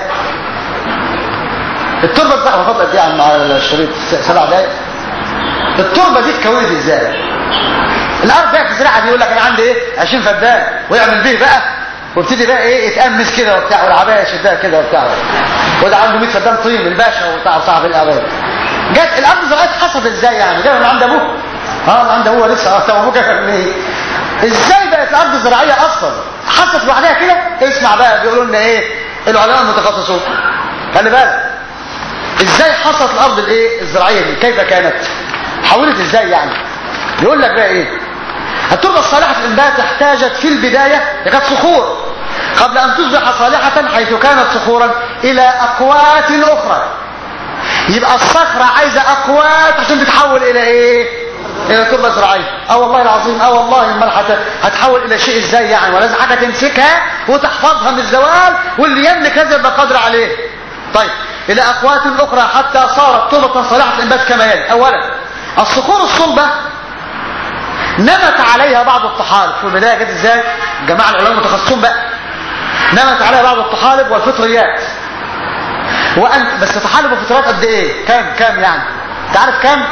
التربه الزراعيه فضل قد ايه عم على الشريط سبع دقايق التربه دي اتكونت ازاي الارض بقى بتزرعها دي يقول لك انا عندي ايه 20 فدان ويعمل بيه بقى وابتدي بقى ايه يتأمس كده وبتاع والعبايه يشدها كده وبتاع وده عنده 100 فدان طين الباشا وبتاع صاحب العبايه جت الارض زراعيه حصلت ازاي يعني جايه من عند ابوه اه من عند ابوه لسه اه طب ابوه كان ايه ازاي بقت الارض زراعيه اصلا حصلت لوحدها كده اسمع بقى بيقولوا لنا ايه العلماء المتخصصون خلي بالك ازاي حصلت الارض الايه الزراعيه دي كيف كانت حولت ازاي يعني يقول لك بقى ايه التربه الصالحه في الانبات احتاجت في البدايه هي كانت صخور قبل ان تصبح صالحه حيث كانت صخورا الى اقوات اخرى يبقى الصخره عايزه اقوات عشان تتحول الى ايه الى تربه زراعيه اه والله العظيم اه والله امال هت- هتحول الى شيء ازاي يعني ولازم حاجه تمسكها وتحفظها من الزوال واللي يملك هذا يبقى قادر عليه طيب الى اقوات اخرى حتى صارت تربه صالحه الانبات كما يلي اولا الصخور الصلبه نمت عليها بعض الطحالب في البدايه جت ازاي الجماعه العلماء المتخصصون بقى نمت عليها بعض الطحالب والفطريات وانت بس طحالب وفطريات قد ايه كام كام يعني انت عارف كام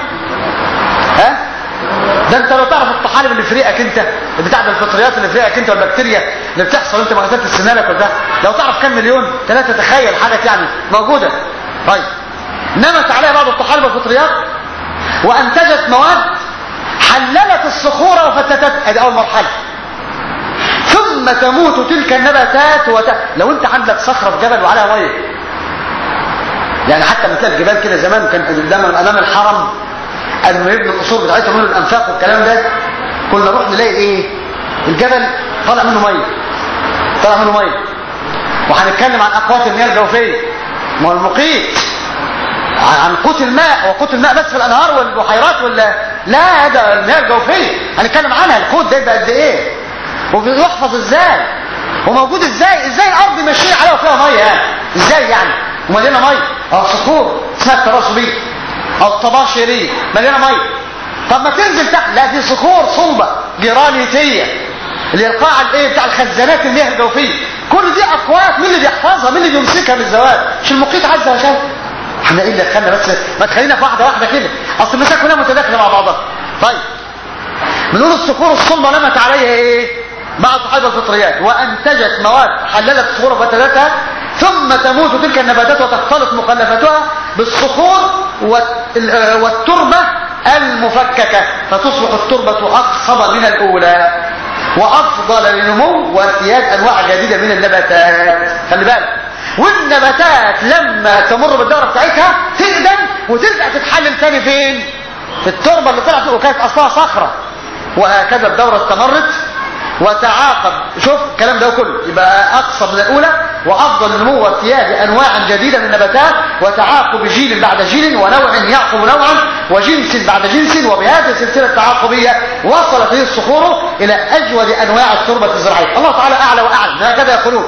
ها ده انت لو تعرف الطحالب اللي في ريقك انت بتاع ده الفطريات اللي في ريقك انت والبكتيريا اللي بتحصل انت ما غسلت سنانك ولا ده لو تعرف كام مليون ثلاثه تخيل حاجه يعني موجوده طيب نمت عليها بعض الطحالب والفطريات وانتجت مواد حللت الصخور وفتتت ادي اول مرحله ثم تموت تلك النباتات وت... لو انت عندك صخره في جبل وعليها ميه يعني حتى ما تلاقي الجبال كده زمان كان قدام امام الحرم قبل ما يبنوا القصور بتاعتهم من الانفاق والكلام ده كنا نروح نلاقي ايه الجبل طالع منه ميه طالع منه ميه وهنتكلم عن اقوات المياه الجوفيه ما هو المقيت عن قوت الماء وقوت الماء بس في الانهار والبحيرات ولا لا ده المياه الجوفيه هنتكلم عنها القوت ده يبقى قد ايه وبيحفظ ازاي وموجود ازاي ازاي الارض ماشيه عليها وفيها ميه يعني ازاي يعني ومليانه ميه اه صخور اسمها التراصبيه او الطباشيريه مليانه ميه طب ما تنزل تحت لا دي صخور صلبه جرانيتيه اللي هي القاع الايه بتاع الخزانات المياه الجوفيه كل دي اقوات مين اللي بيحفظها مين اللي بيمسكها من الزواج مش المقيت عز وجل احنا ايه اللي دخلنا بس ما تخلينا في واحده واحده كده اصل المساك كلها متداخله مع بعضها طيب بنقول الصخور الصلبه نمت عليها ايه مع صحابه الفطريات وانتجت مواد حللت الصخور وفتلتها ثم تموت تلك النباتات وتختلط مخلفاتها بالصخور وال- آه، والتربه المفككه فتصبح التربه اخصب من الاولى وافضل للنمو وارتياد انواع جديده من النباتات خلي بالك والنباتات لما تمر بالدوره بتاعتها تقدم وترجع تتحلل تاني فين في التربه اللي طلعت وكانت اصلها صخره وهكذا الدوره استمرت وتعاقب شوف الكلام ده كله يبقى اقصى من الاولى وافضل نمو وارتياد انواع جديده من النباتات وتعاقب جيل بعد جيل ونوع يعقب نوعا وجنس بعد جنس وبهذه السلسله التعاقبيه وصلت هذه الصخور الى اجود انواع التربه الزراعيه الله تعالى اعلى واعلم هكذا يقولون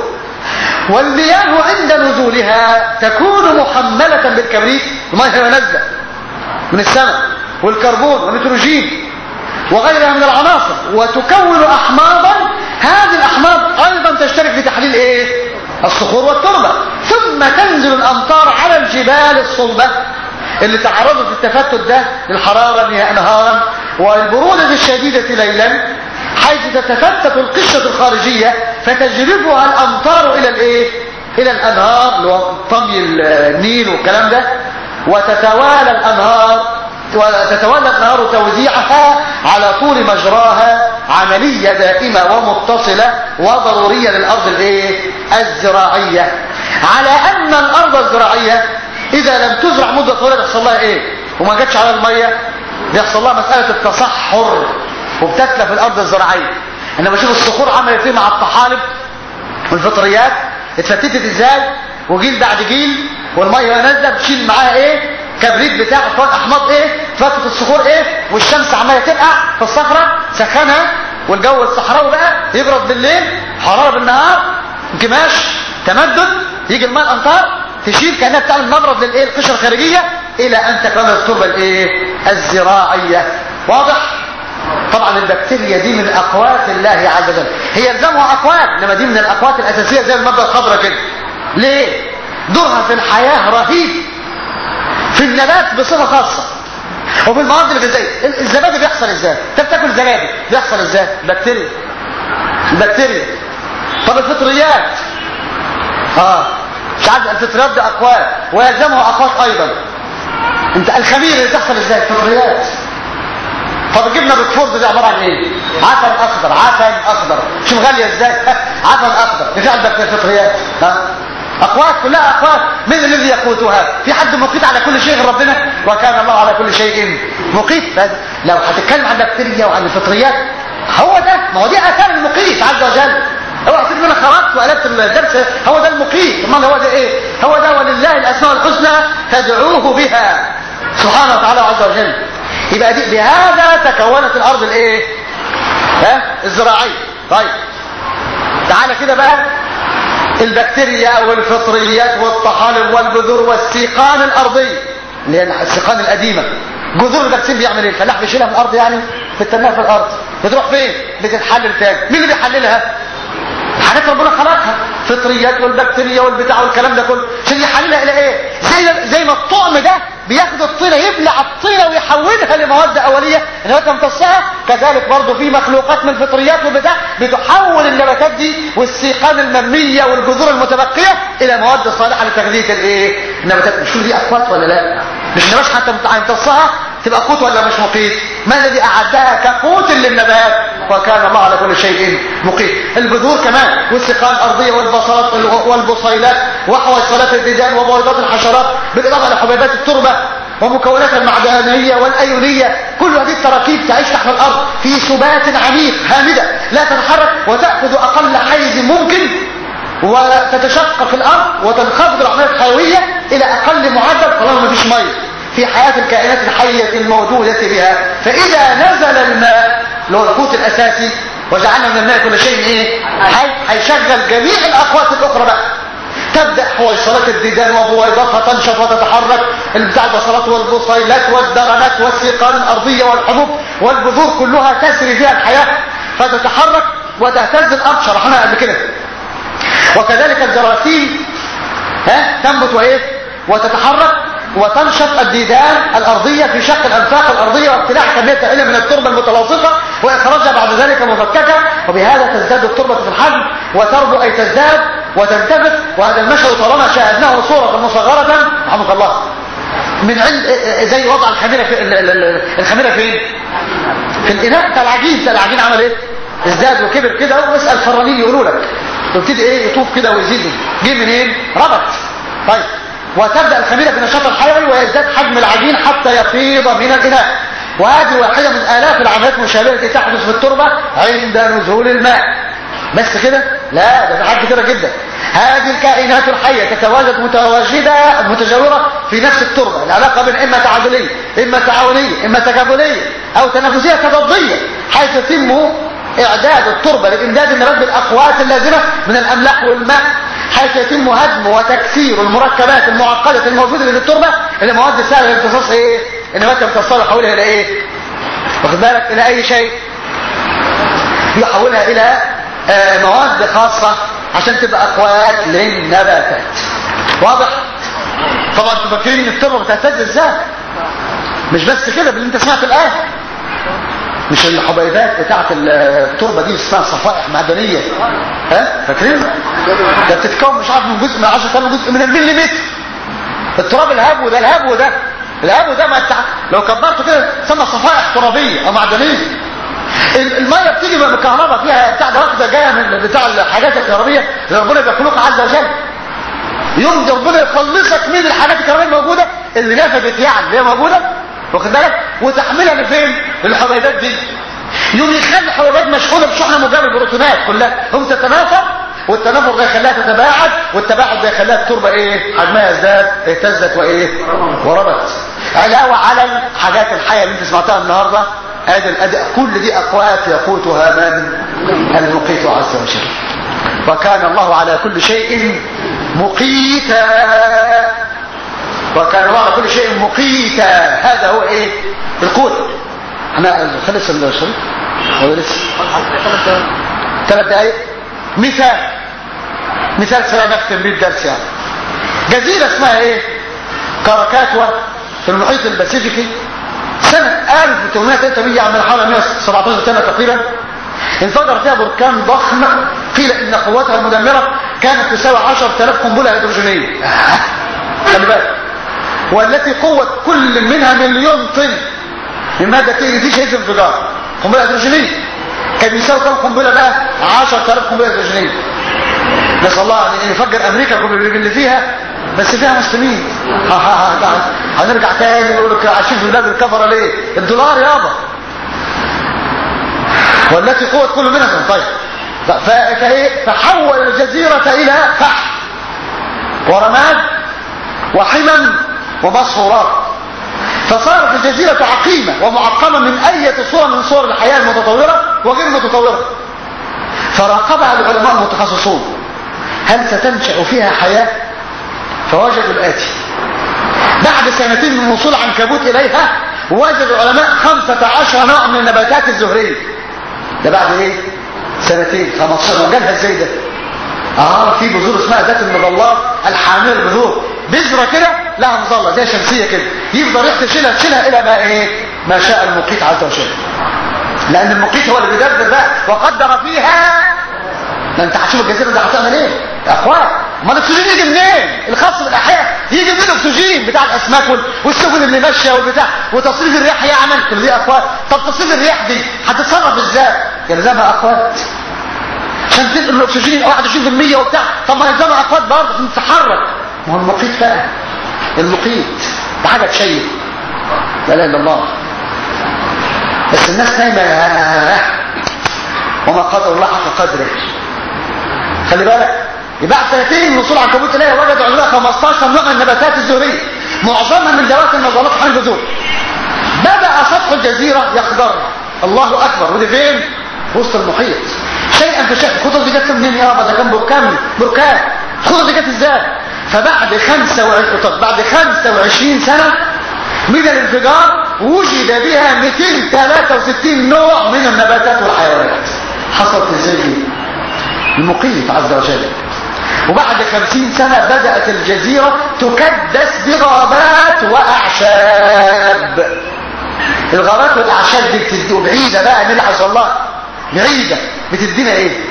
والمياه عند نزولها تكون محمله بالكبريت المياه نازله من السماء والكربون والنيتروجين وغيرها من العناصر وتكون احماضا هذه الاحماض ايضا تشترك في تحليل ايه الصخور والتربه ثم تنزل الامطار على الجبال الصلبه اللي تعرضت للتفتت ده للحراره نهارا والبروده الشديده ليلا حيث تتفتت القشره الخارجيه فتجرفها الامطار الى الايه الى الانهار اللي هو طمي النيل والكلام ده وتتوالى الانهار وتتولى النهار توزيعها على طول مجراها عملية دائمة ومتصلة وضرورية للأرض الايه الزراعية على أن الأرض الزراعية إذا لم تزرع مدة طويلة يحصل لها ايه وما جاتش على المية بيحصل لها مسألة التصحر وبتتلف الأرض الزراعية أنا بشوف الصخور عملت ايه مع الطحالب والفطريات اتفتتت ازاي وجيل بعد جيل والمية نازلة بتشيل معاها ايه كبريت بتاع احماض ايه فتت الصخور ايه والشمس عماله ترقع في الصخره سخنها والجو الصحراوي بقى يبرد بالليل حراره بالنهار انكماش تمدد يجي الماء الامطار تشيل كانها بتعمل مبرد للايه القشره الخارجيه الى ان تكون التربه الايه الزراعيه واضح طبعا البكتيريا دي من اقوات الله عز وجل هي يلزمها اقوات انما دي من الاقوات الاساسيه زي الماده الخضراء كده ليه دورها في الحياه رهيب في النبات بصفه خاصه وفي المواد الغذائيه الزبادي بيحصل ازاي انت بتاكل زبادي بيحصل ازاي بكتيريا البكتيريا طب الفطريات اه مش عارف الفطريات دي اقوات ويلزمها اقوات ايضا انت الخمير اللي تحصل ازاي الفطريات طب الجبنه بالفرد دي عباره عن ايه عسل اخضر عسل اخضر شوف غاليه ازاي عسل اخضر دي عندك الفطريات ها اقوات كلها اقوات من الذي يقوتها في حد مقيت على كل شيء غير ربنا وكان الله على كل شيء مقيت لو هتتكلم عن البكتيريا وعن الفطريات هو ده ما هو دي اثار المقيت عز وجل اوعى تقول انا خرجت وقلبت الدرس هو ده المقيت امال هو ده ايه هو ده ولله الاسماء الحسنى فادعوه بها سبحانه وتعالى عز وجل يبقى دي بهذا تكونت الارض الايه ها الزراعيه طيب تعالى كده بقى البكتيريا والفطريات والطحالب والبذور والسيقان الارضيه اللي هي السيقان القديمه جذور البكتيريا بيعمل ايه الفلاح بيشيلها من الارض يعني بترميها في الارض بتروح فين بتتحلل تاني مين اللي بيحللها حاجات ربنا خلقها فطريات والبكتيريا والبتاع والكلام ده كله عشان يحللها الى ايه زي زي ما الطعم ده بياخد الطينه يبلع الطينه ويحولها لمواد اوليه ان هو تمتصها كذلك برضه في مخلوقات من الفطريات والبتاع بتحول النباتات دي والسيقان المرميه والجذور المتبقيه الى مواد صالحه لتغذيه الايه النباتات مش دي اقوات ولا لا مش النبات حتى هتمتصها تبقى قوت ولا مش مقيت ما الذي اعدها كقوت للنبات وكان الله على كل شيء مقيت البذور كمان والسقان الارضيه والبصلات والبصيلات وحويصلات الديدان وبويضات الحشرات بالاضافه لحبيبات التربه ومكوناتها المعدنيه والايونيه كل هذه التراكيب تعيش تحت الارض في سبات عميق هامده لا تتحرك وتاخذ اقل حيز ممكن وتتشقق الارض وتنخفض العمليه الحيويه الى اقل معدل طالما ما فيش ميه في حياة الكائنات الحية الموجودة بها فإذا نزل الماء اللي هو القوت الأساسي وجعلنا من الماء كل شيء إيه؟ حي هيشغل جميع الأقوات الأخرى بقى تبدأ حويصلات الديدان وبويضاتها تنشط وتتحرك بتاع البصلات والبصيلات والدرنات والسيقان الأرضية والحبوب والبذور كلها تسري فيها الحياة فتتحرك وتهتز الأرض شرحناها قبل كده وكذلك الجراثيم ها تنبت وإيه وتتحرك وتنشط الديدان الأرضية في شق الأنفاق الأرضية وابتلاع كمية قليلة من التربة المتلاصقة وإخراجها بعد ذلك مفككة وبهذا تزداد التربة في الحجم وتربو أي تزداد وتنتفخ وهذا المشهد طالما شاهدناه صورة مصغرة رحمك الله من عند زي وضع الخميرة في الخميرة فين؟ في الإناء بتاع العجين بتاع العجين عمل إيه؟ ازداد وكبر كده واسأل فرانين يقولوا لك وابتدي إيه يطوف كده ويزيد جه منين؟ ربط طيب وتبدأ الخميرة بالنشاط الحيوي ويزداد حجم العجين حتى يفيض من الإناء وهذه واحدة من آلاف العمليات المشابهة التي تحدث في التربة عند نزول الماء بس كده لا ده حد كده جدا هذه الكائنات الحية تتواجد متواجدة متجاورة في نفس التربة العلاقة بين إما تعادلية إما تعاونية إما تكافلية أو تنافسية تضادية حيث يتم إعداد التربة لإمداد النبات بالأقوات اللازمة من الأملاح والماء حيث يتم هدم وتكسير المركبات المعقدة الموجودة في التربة إلى مواد سهلة لامتصاص إيه؟ النبات يمتصها يحولها إلى إيه؟ واخد بالك إلى أي شيء يحولها إلى آه مواد خاصة عشان تبقى أقوات للنباتات واضح؟ طبعا انتوا فاكرين ان التربة بتهتز ازاي؟ مش بس كده باللي انت سمعت الآن مش الحبيبات بتاعت التربة دي اسمها صفائح معدنية ها فاكرين ده بتتكون مش عارف من جزء من 10 جزء من المليمتر التراب الهبو ده الهبو ده الهبو ده ما انت لو كبرته كده تسمى صفائح ترابية او معدنية المية بتيجي من الكهرباء فيها بتاع ده واخده جايه من بتاع الحاجات الكهربية اللي ربنا بيخلقك عز وجل يوم ربنا يخلصك من الحاجات الكهربائية الموجودة اللي نفذت يعني اللي هي موجودة واخد بالك وتحملها لفين للحبيبات دي يوم يخلي الحبيبات مشحونه بشحنه موجبه البروتونات كلها هم تتنافر والتنافر ده يخليها تتباعد والتباعد ده يخليها التربه ايه حجمها ازداد اهتزت وايه وربت علاوه على الحاجات الحيه اللي انت سمعتها النهارده ادي الاداء كل دي اقوات يقوتها من المقيت عز وجل وكان الله على كل شيء مقيتا وكان الله على كل شيء مقيتا هذا هو ايه القوت احنا خلص الشريط ولا لسه ثلاث دقايق مثال مثال سنختم بيه الدرس يعني جزيرة اسمها ايه كاراكاتوا في المحيط الباسيفيكي سنة 1883 يعني من حوالي 117 سنة تقريبا انفجر فيها بركان ضخم قيل ان قوتها المدمرة كانت تساوي 10000 قنبلة هيدروجينية خلي بالك والتي قوة كل منها مليون طن من مادة كي دي شيء انفجار قنبلة هيدروجينية كان يساوي كم قنبلة بقى 10000 قنبلة هيدروجينية نسأل الله ان يفجر امريكا اللي فيها بس فيها مسلمين هنرجع تاني نقول لك عايشين في بلاد الكفره ليه الدولار يابا والتي قوة كل منها طيب فايه فحول الجزيرة الى فحم ورماد وحمم ومصفورات فصارت الجزيرة عقيمة ومعقمة من أي صورة من صور الحياة المتطورة وغير المتطورة فراقبها العلماء المتخصصون هل ستنشأ فيها حياة فوجدوا الآتي بعد سنتين من وصول عنكبوت إليها وجد العلماء خمسة عشر نوع من النباتات الزهرية ده بعد ايه سنتين 15 جالها ازاي ده اه في بذور اسمها ذات المظلات الحامل البذور بذره كده لها مظله زي شمسيه كده يفضل ريحه تشيلها تشيلها الى ما ايه ما شاء المقيت عز وجل لان المقيت هو اللي بيدبر بقى وقدر فيها ده انت هتشوف الجزيره دي هتعمل ايه يا اخوان ما الاكسجين يجي منين الخاص بالاحياء يجي من الاكسجين بتاع الاسماك والسفن اللي ماشيه والبتاع وتصريف الرياح يعمل كل دي اقوات طب تصريف الرياح دي هتتصرف ازاي يلزمها اقوات عشان تنقل الاكسجين 21% وبتاع طب ما يلزمها اقوات برضه عشان تتحرك ما هو المقيت بقى المقيت ده حاجه تشيل لا اله الا الله بس الناس نايمه وما قدر الله حق قدره خلي بالك يبقى سنتين من وصول عنكبوت اليها وجدوا عندها 15 نوع من النباتات الزهريه معظمها من ذوات النظارات حول البذور بدا سطح الجزيره يخضر الله اكبر ودي فين وسط المحيط شيئا فشيئا الخطط دي جت منين يابا ده كان بركان بركان الخطط دي جت ازاي فبعد 25 بعد 25 سنه من الانفجار وجد بها 263 نوع من النباتات والحيوانات حصلت ازاي دي المقيت عز وجل وبعد خمسين سنة بدأت الجزيرة تكدس بغابات وأعشاب الغابات والأعشاب دي بتدي بعيدة بقى من اللي الله بعيدة بتدينا ايه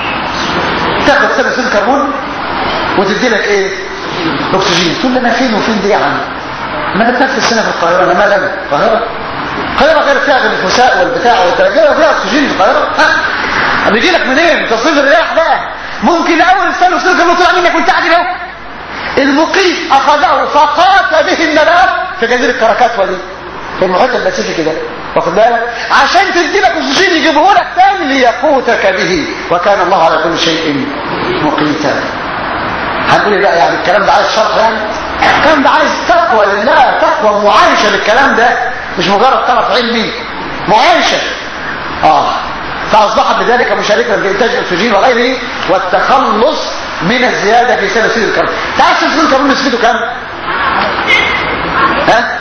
تاخد ثاني ثاني كربون وتدي لك ايه اكسجين تقول لنا فين وفين دي يا عم ما انا بنفس السنة في القاهرة انا مال انا القاهرة القاهرة غير فيها النفساء والبتاع والترجمة فيها اكسجين في القاهرة ها بيجي لك منين تصريف الرياح بقى ممكن اول سنه وسنه كانوا طلع منك وانت قاعد اهو المقيت اخذه فقات به النبات في جزيره كراكاتوا دي في المحيط الباسيفيكي ده واخد بالك عشان تدي لك اكسجين يجيبه لك تاني ليقوتك به وكان الله على كل شيء مقيتا هنقول ايه بقى يعني الكلام ده عايز شرح يعني الكلام ده عايز تقوى لله تقوى معايشه للكلام ده مش مجرد طرف علمي معايشه اه فاصبحت بذلك مشاركا في انتاج الاكسجين وغيره والتخلص من الزياده في ثاني اكسيد الكربون تعرف ثاني اكسيد الكربون نسبته كام ها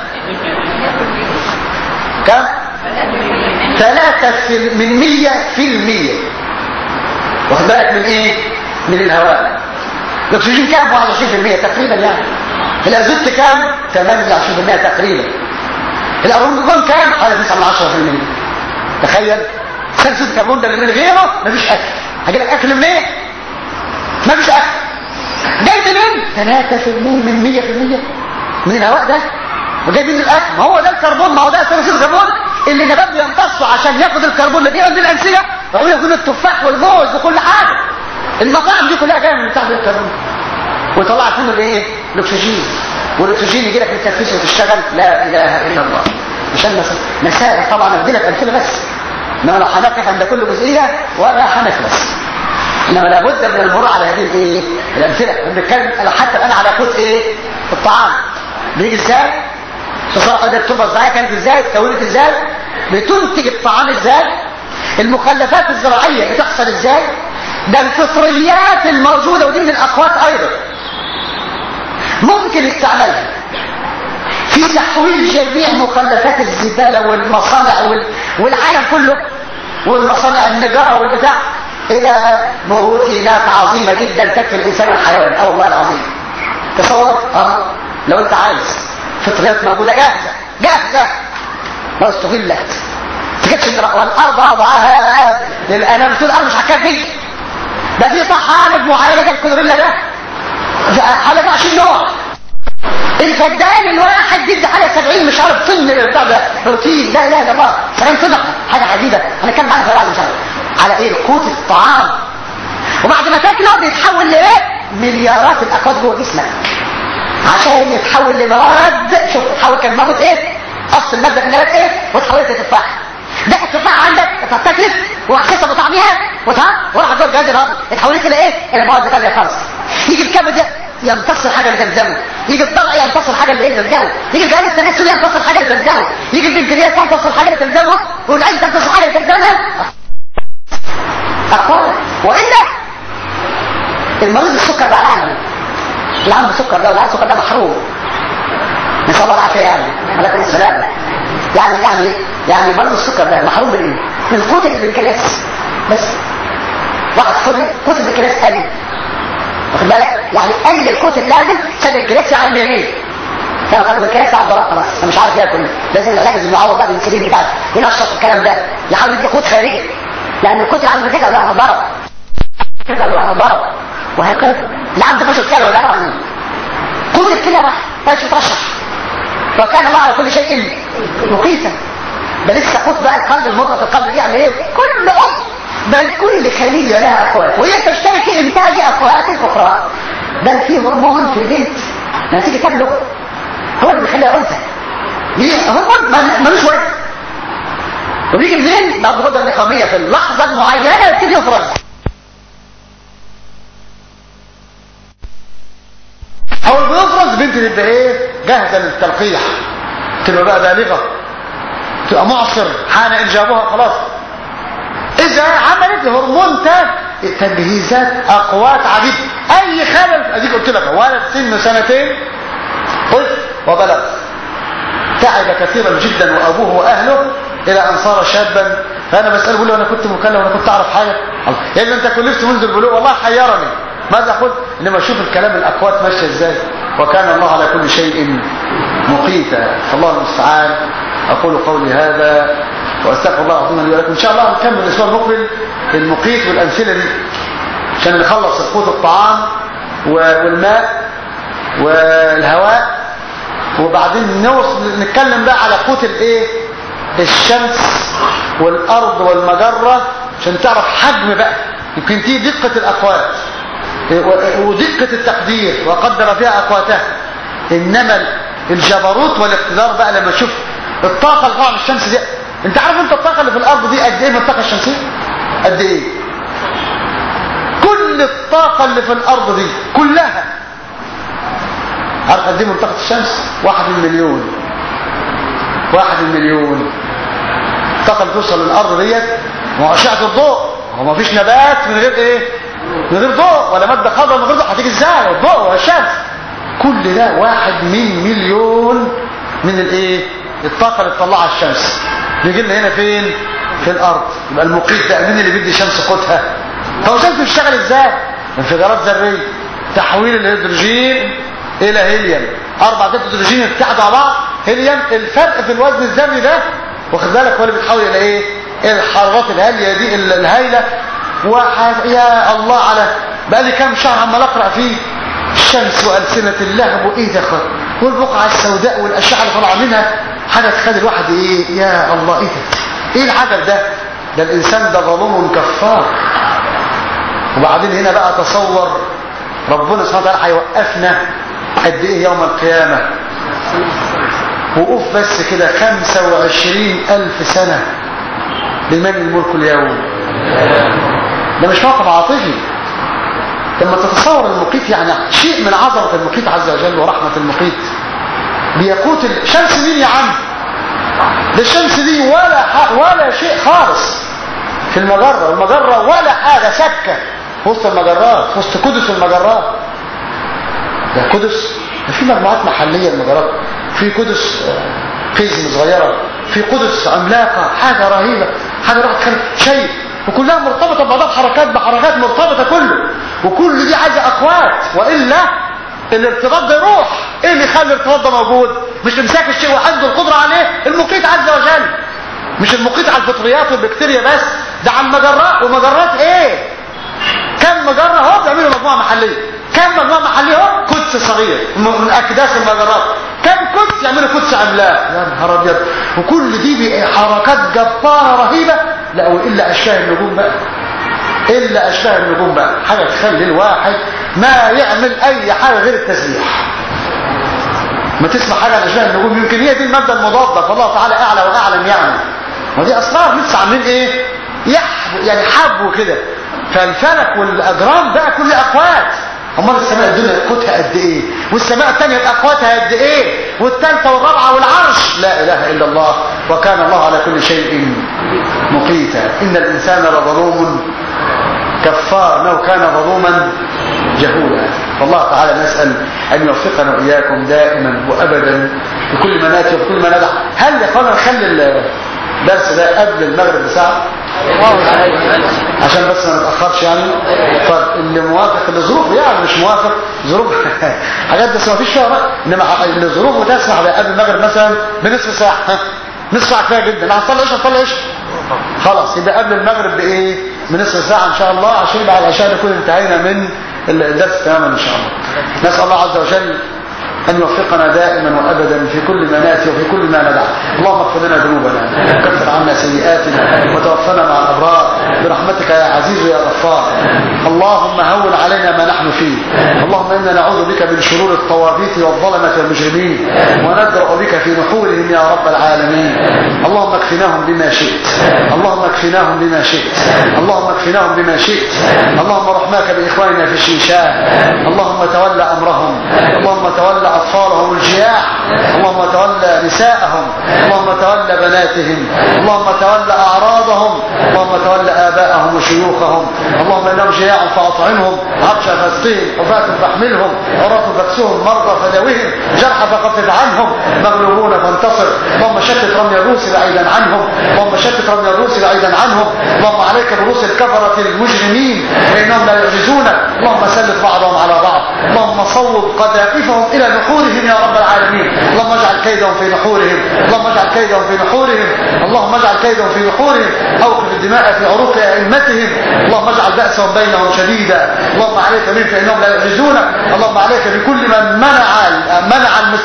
كم ثلاثة في من مية في المية واخد بالك من ايه من الهواء الاكسجين كام 21% تقريبا يعني الازوت كام 28% تقريبا الارجون كام حوالي 9 من 10% تخيل ثاني اكسيد الكربون ده من غيره مفيش اكل هجي لك اكل منين إيه؟ مفيش اكل جاي منين 3% من 100% من الهواء ده وجايبين الاكل ما هو ده الكربون ما هو ده ثاني اكسيد الكربون اللي النبات بيمتصه عشان ياخد الكربون اللي بيقعد الانسجه وهو ياخد التفاح والموز وكل حاجه المطاعم دي كلها جايه من تحت الكربون ويطلع منه الايه الاكسجين والاكسجين يجي لك التنفس وتشتغل لا اله الا الله عشان مسائل طبعا ادي لك امثله بس انما لو هنقف عند كل جزئيه ولا هنخلص انما لابد من المرور على هذه الايه الامثله بنتكلم حتى الان على قوت ايه الطعام بيجي ازاي تصرف ده التربه الزراعيه كانت ازاي اتكونت ازاي بتنتج الطعام ازاي المخلفات الزراعيه بتحصل ازاي ده الفطريات الموجوده ودي من الاقوات ايضا ممكن استعمالها في تحويل جميع مخلفات الزباله والمصانع وال... والعالم كله والمصانع النجاره والبتاع الى بروتينات عظيمه جدا تكفي الانسان والحيوان او الله العظيم تصور اه لو انت عايز فطريات موجودة جاهزة جاهزة ما استغلت تجيبش والارض وضعها للانام تقول الارض مش هتكفي ده في طحالب معينة الكلوريلا ده حاجة 20 نوع الفدان الواحد بيدي حاجة 70 مش عارف طن بتاع ده بروتين لا لا لا الله كلام صدق حاجة عجيبة انا كان معانا في بعض مش عارف على ايه قوت الطعام وبعد ما تاكله بيتحول لايه مليارات الاكواد جوه جسمك عشان يتحول لمواد شوف تحول كان مواد ايه اصل الماده في النبات ايه وتحولت لتفاح ده التفاح عندك تتكلف وحسب بطعمها وتها وراح جوه الجهاز الهضمي اتحولت الى ايه الى مواد ثانيه خالص يجي الكبد يمتص الحاجه اللي تلزمه يجي الضلع يمتص الحاجه اللي تلزمه يجي الجهاز التناسلي يمتص الحاجه اللي تلزمه يجي البنكرياس يمتص الحاجه اللي تلزمه والعين تمتص الحاجه اللي تلزمها اقوال والا المريض السكر بقى عامل اللي عنده سكر ده واللي عنده سكر ده محروم نسال الله العافيه يعني عليكم السلام يعني يعني يعني برضه السكر ده محروم من ايه؟ من قوت البنكرياس بس واحد فضل قوت البنكرياس قليل واخد بالك يعني قلل القوت اللازم سد البنكرياس يعني ايه؟ كان قلب البنكرياس على الضرر خلاص انا مش عارف ياكل لازم العلاج لازم يعوض بقى بالانسولين بتاعه ينشط الكلام ده يحاول يدي قوت خارجي لان القوت اللي عنده البنكرياس ده ضرر كده له ضرر وهكذا اللي عنده فشل كلوي ده عنه قوت الكلى راح مش يترشح وكان الله على كل شيء مقيتا ده لسه قوت بقى القلب المضغط القلب دي يعمل ايه كل ام بل كل خلية لها اقوات وهي تشترك في انتاج اقوات اخرى بل في هرمون في البنت لما تيجي تبلغ هو اللي بيخليها انثى هرمون ملوش وزن وبيجي منين؟ بعد الغده النخاميه في اللحظه المعينه يبتدي يفرز اول ما يفرز بنت تبقى ايه جاهزه للتلقيح تبقى بقى بالغه تبقى معصر حان انجابها خلاص اذا عملت هرمون تاني تجهيزات اقوات عجيبه اي خلل اديك قلت لك ولد سن سنتين طفل وبلغ تعب كثيرا جدا وابوه واهله الى ان صار شابا فانا بساله بقول له انا كنت مكلف وانا كنت اعرف حاجه يا يعني انت كلفت منذ البلوغ والله حيرني ماذا قلت انما اشوف الكلام الاقوات ماشيه ازاي وكان الله على كل شيء مقيتا فالله المستعان اقول قولي هذا واستغفر الله العظيم لي ولكم ان شاء الله نكمل الاسبوع المقبل المقيت والامثله دي عشان نخلص قوت الطعام والماء والهواء وبعدين نوصل نتكلم بقى على قوت الايه الشمس والارض والمجره عشان تعرف حجم بقى يمكن دي دقه الاقوات ودقة التقدير وقدر فيها أقواتها إنما الجبروت والاقتدار بقى لما تشوف الطاقة اللي طالعه من الشمس دي انت عارف انت الطاقه اللي في الارض دي قد ايه من الطاقه الشمسيه قد ايه كل الطاقه اللي في الارض دي كلها عارف قد ايه من طاقه الشمس واحد من مليون واحد من مليون الطاقه اللي توصل للارض ديت ما هو اشعه الضوء هو ما فيش نبات من غير ايه من غير ضوء ولا ماده خضراء من غير ضوء هتيجي ازاي الضوء والشمس كل ده واحد من مليون من الايه الطاقه اللي تطلعها الشمس بيجي لنا هنا فين في الارض يبقى المقيت ده مين اللي بيدي الشمس قوتها هو الشمس بتشتغل ازاي انفجارات ذريه تحويل الهيدروجين الى هيليوم اربع ذات هيدروجين اتحدوا مع بعض هيليوم الفرق في الوزن الذري ده واخد بالك هو اللي بيتحول الى ايه الحرارات الهاليه دي ال- الهايله وح- يا الله على بقى لي كام شهر عمال اقرا فيه الشمس والسنه اللهب وايه ده خير والبقعه السوداء والاشعه اللي طالعه منها حاجه تخلي الواحد ايه يا الله ايه ده ايه العجب ده ده الانسان ده ظلوم كفار وبعدين هنا بقى تصور ربنا سبحانه وتعالى هيوقفنا قد ايه يوم القيامه وقوف بس كده 25 ألف سنة لمن الملك اليوم ده مش موقف عاطفي لما تتصور المقيت يعني شيء من عظمة المقيت عز وجل ورحمة المقيت بيقوت الشمس مين يا عم ده الشمس دي ولا ح... ولا شيء خالص في المجرة المجرة ولا حاجة سكة في وسط المجرات في وسط قدس المجرات ده قدس ده في مجموعات محلية المجرات في قدس آه، قزم صغيرة في قدس عملاقة حاجة رهيبة حاجة روح تخلي شيء وكلها مرتبطة ببعضها بحركات بحركات مرتبطة كله وكل دي عايزة أقوات وإلا الارتباط ده يروح ايه اللي يخلي الارتباط ده موجود مش امساك الشيء وعنده القدرة عليه المقيت عز وجل مش المقيت على الفطريات والبكتيريا بس ده على المجرات ومجرات ايه كم مجرة اهو بيعملوا مجموعة محلية كم مجموعة محلية اهو قدس صغير من اكداس المجرات كم قدس يعملوا قدس عملاق يا نهار ابيض وكل دي حركات جبارة رهيبة لا والا اشباه النجوم بقى الا اشباه النجوم بقى حاجة تخلي الواحد ما يعمل اي حاجة غير التسبيح ما تسمع حاجة عن اشباه النجوم يمكن هي دي المادة المضادة فالله تعالى اعلى واعلم يعني ودي اسرار لسه عاملين ايه يحب يعني حبوا كده فالفلك والاجرام بقى كل اقوات امال السماء الدنيا قوتها قد ايه والسماء الثانيه اقواتها قد ايه والثالثه والرابعه والعرش لا اله الا الله وكان الله على كل شيء مقيتا ان الانسان لظلوم كفار انه كان ظلوما جهولا فالله تعالى نسال ان يوفقنا واياكم دائما وابدا في كل ما ناتي وفي كل ما ندع هل يا اخوانا نخلي الدرس ده قبل المغرب بساعه عشان بس ما نتاخرش يعني فاللي موافق لظروف يعني مش موافق ظروف حاجات بس ما فيش فيها بقى انما اللي ظروفه تسمح بقى قبل المغرب مثلا بنصف ساعه ها نصف ساعه كفايه جدا هتصلي ايش هتصلي ايش خلاص يبقى قبل المغرب بايه بنصف ساعه ان شاء الله عشان بعد العشاء نكون انتهينا من الدرس تماما ان شاء الله نسال الله عز وجل أن يوفقنا دائما وأبدا في كل ما نأتي وفي كل ما ندع اللهم اغفر لنا ذنوبنا وكفر عنا سيئاتنا وتوفنا مع الأبرار برحمتك يا عزيز يا غفار اللهم هون علينا ما نحن فيه اللهم إنا نعوذ بك من شرور الطواغيت والظلمة والمجرمين وندرأ بك في نحورهم يا رب العالمين اللهم اكفناهم بما شئت اللهم اكفناهم بما شئت اللهم اكفناهم بما شئت اللهم رحماك بإخواننا في الشيشان اللهم تولى أمرهم اللهم تولى أطفالهم الجياع اللهم تولى نساءهم اللهم تولى بناتهم اللهم تولى أعراضهم اللهم تولى آباءهم وشيوخهم اللهم إنهم جياع فأطعمهم عطش فاسقهم حفاة فاحملهم عراة فاكسهم مرضى فداوهم جرح فخفف عنهم مغلوبون فانتصر اللهم شتت رمي الروس بعيدا عنهم اللهم شتت رمي الروس بعيدا عنهم اللهم عليك برؤوس الكفرة المجرمين فإنهم لا يعجزونك اللهم سلط بعضهم على بعض اللهم صوب قذائفهم إلى نحورهم يا رب العالمين اللهم اجعل كيدهم في نحورهم اللهم اجعل كيدهم في نحورهم اللهم اجعل كيدهم في نحورهم اوقف الدماء في عروق ائمتهم اللهم اجعل بأسهم بينهم شديدا اللهم عليك بهم فانهم لا يعجزونك اللهم عليك بكل من منع منع المسلمين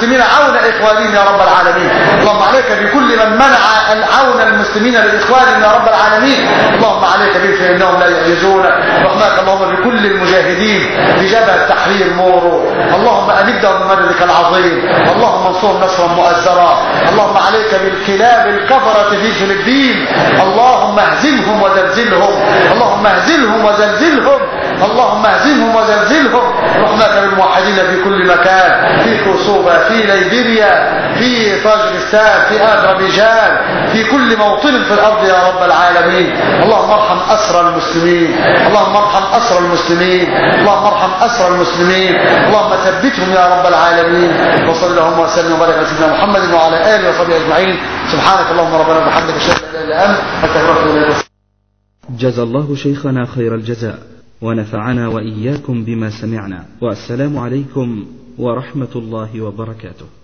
المسلمين عون إخوانهم يا رب العالمين اللهم عليك بكل من منع عون المسلمين لإخوانهم يا رب العالمين اللهم عليك بهم فإنهم لا يعجزون رحمك اللهم بكل المجاهدين في جبهة التحرير مورو اللهم أمدهم بمددك العظيم اللهم انصرهم نصرا مؤزرا اللهم عليك بالكلاب الكفرة في فلبين اللهم اهزمهم وزلزلهم اللهم اهزمهم وزلزلهم اللهم اهزمهم وزلزلهم رحمك بالموحدين في كل مكان في كوسوفا في ليبيريا في طاجكستان في اذربيجان في كل موطن في الارض يا رب العالمين اللهم ارحم اسرى المسلمين اللهم ارحم اسرى المسلمين اللهم ارحم اسرى المسلمين اللهم ثبتهم يا رب العالمين وصلى اللهم وسلم وبارك على سيدنا محمد وعلى اله وصحبه اجمعين سبحانك اللهم ربنا وبحمدك اشهد ان لا اله الا انت استغفرك واتوب اليك جزى الله شيخنا خير الجزاء ونفعنا وإياكم بما سمعنا والسلام عليكم ورحمة الله وبركاته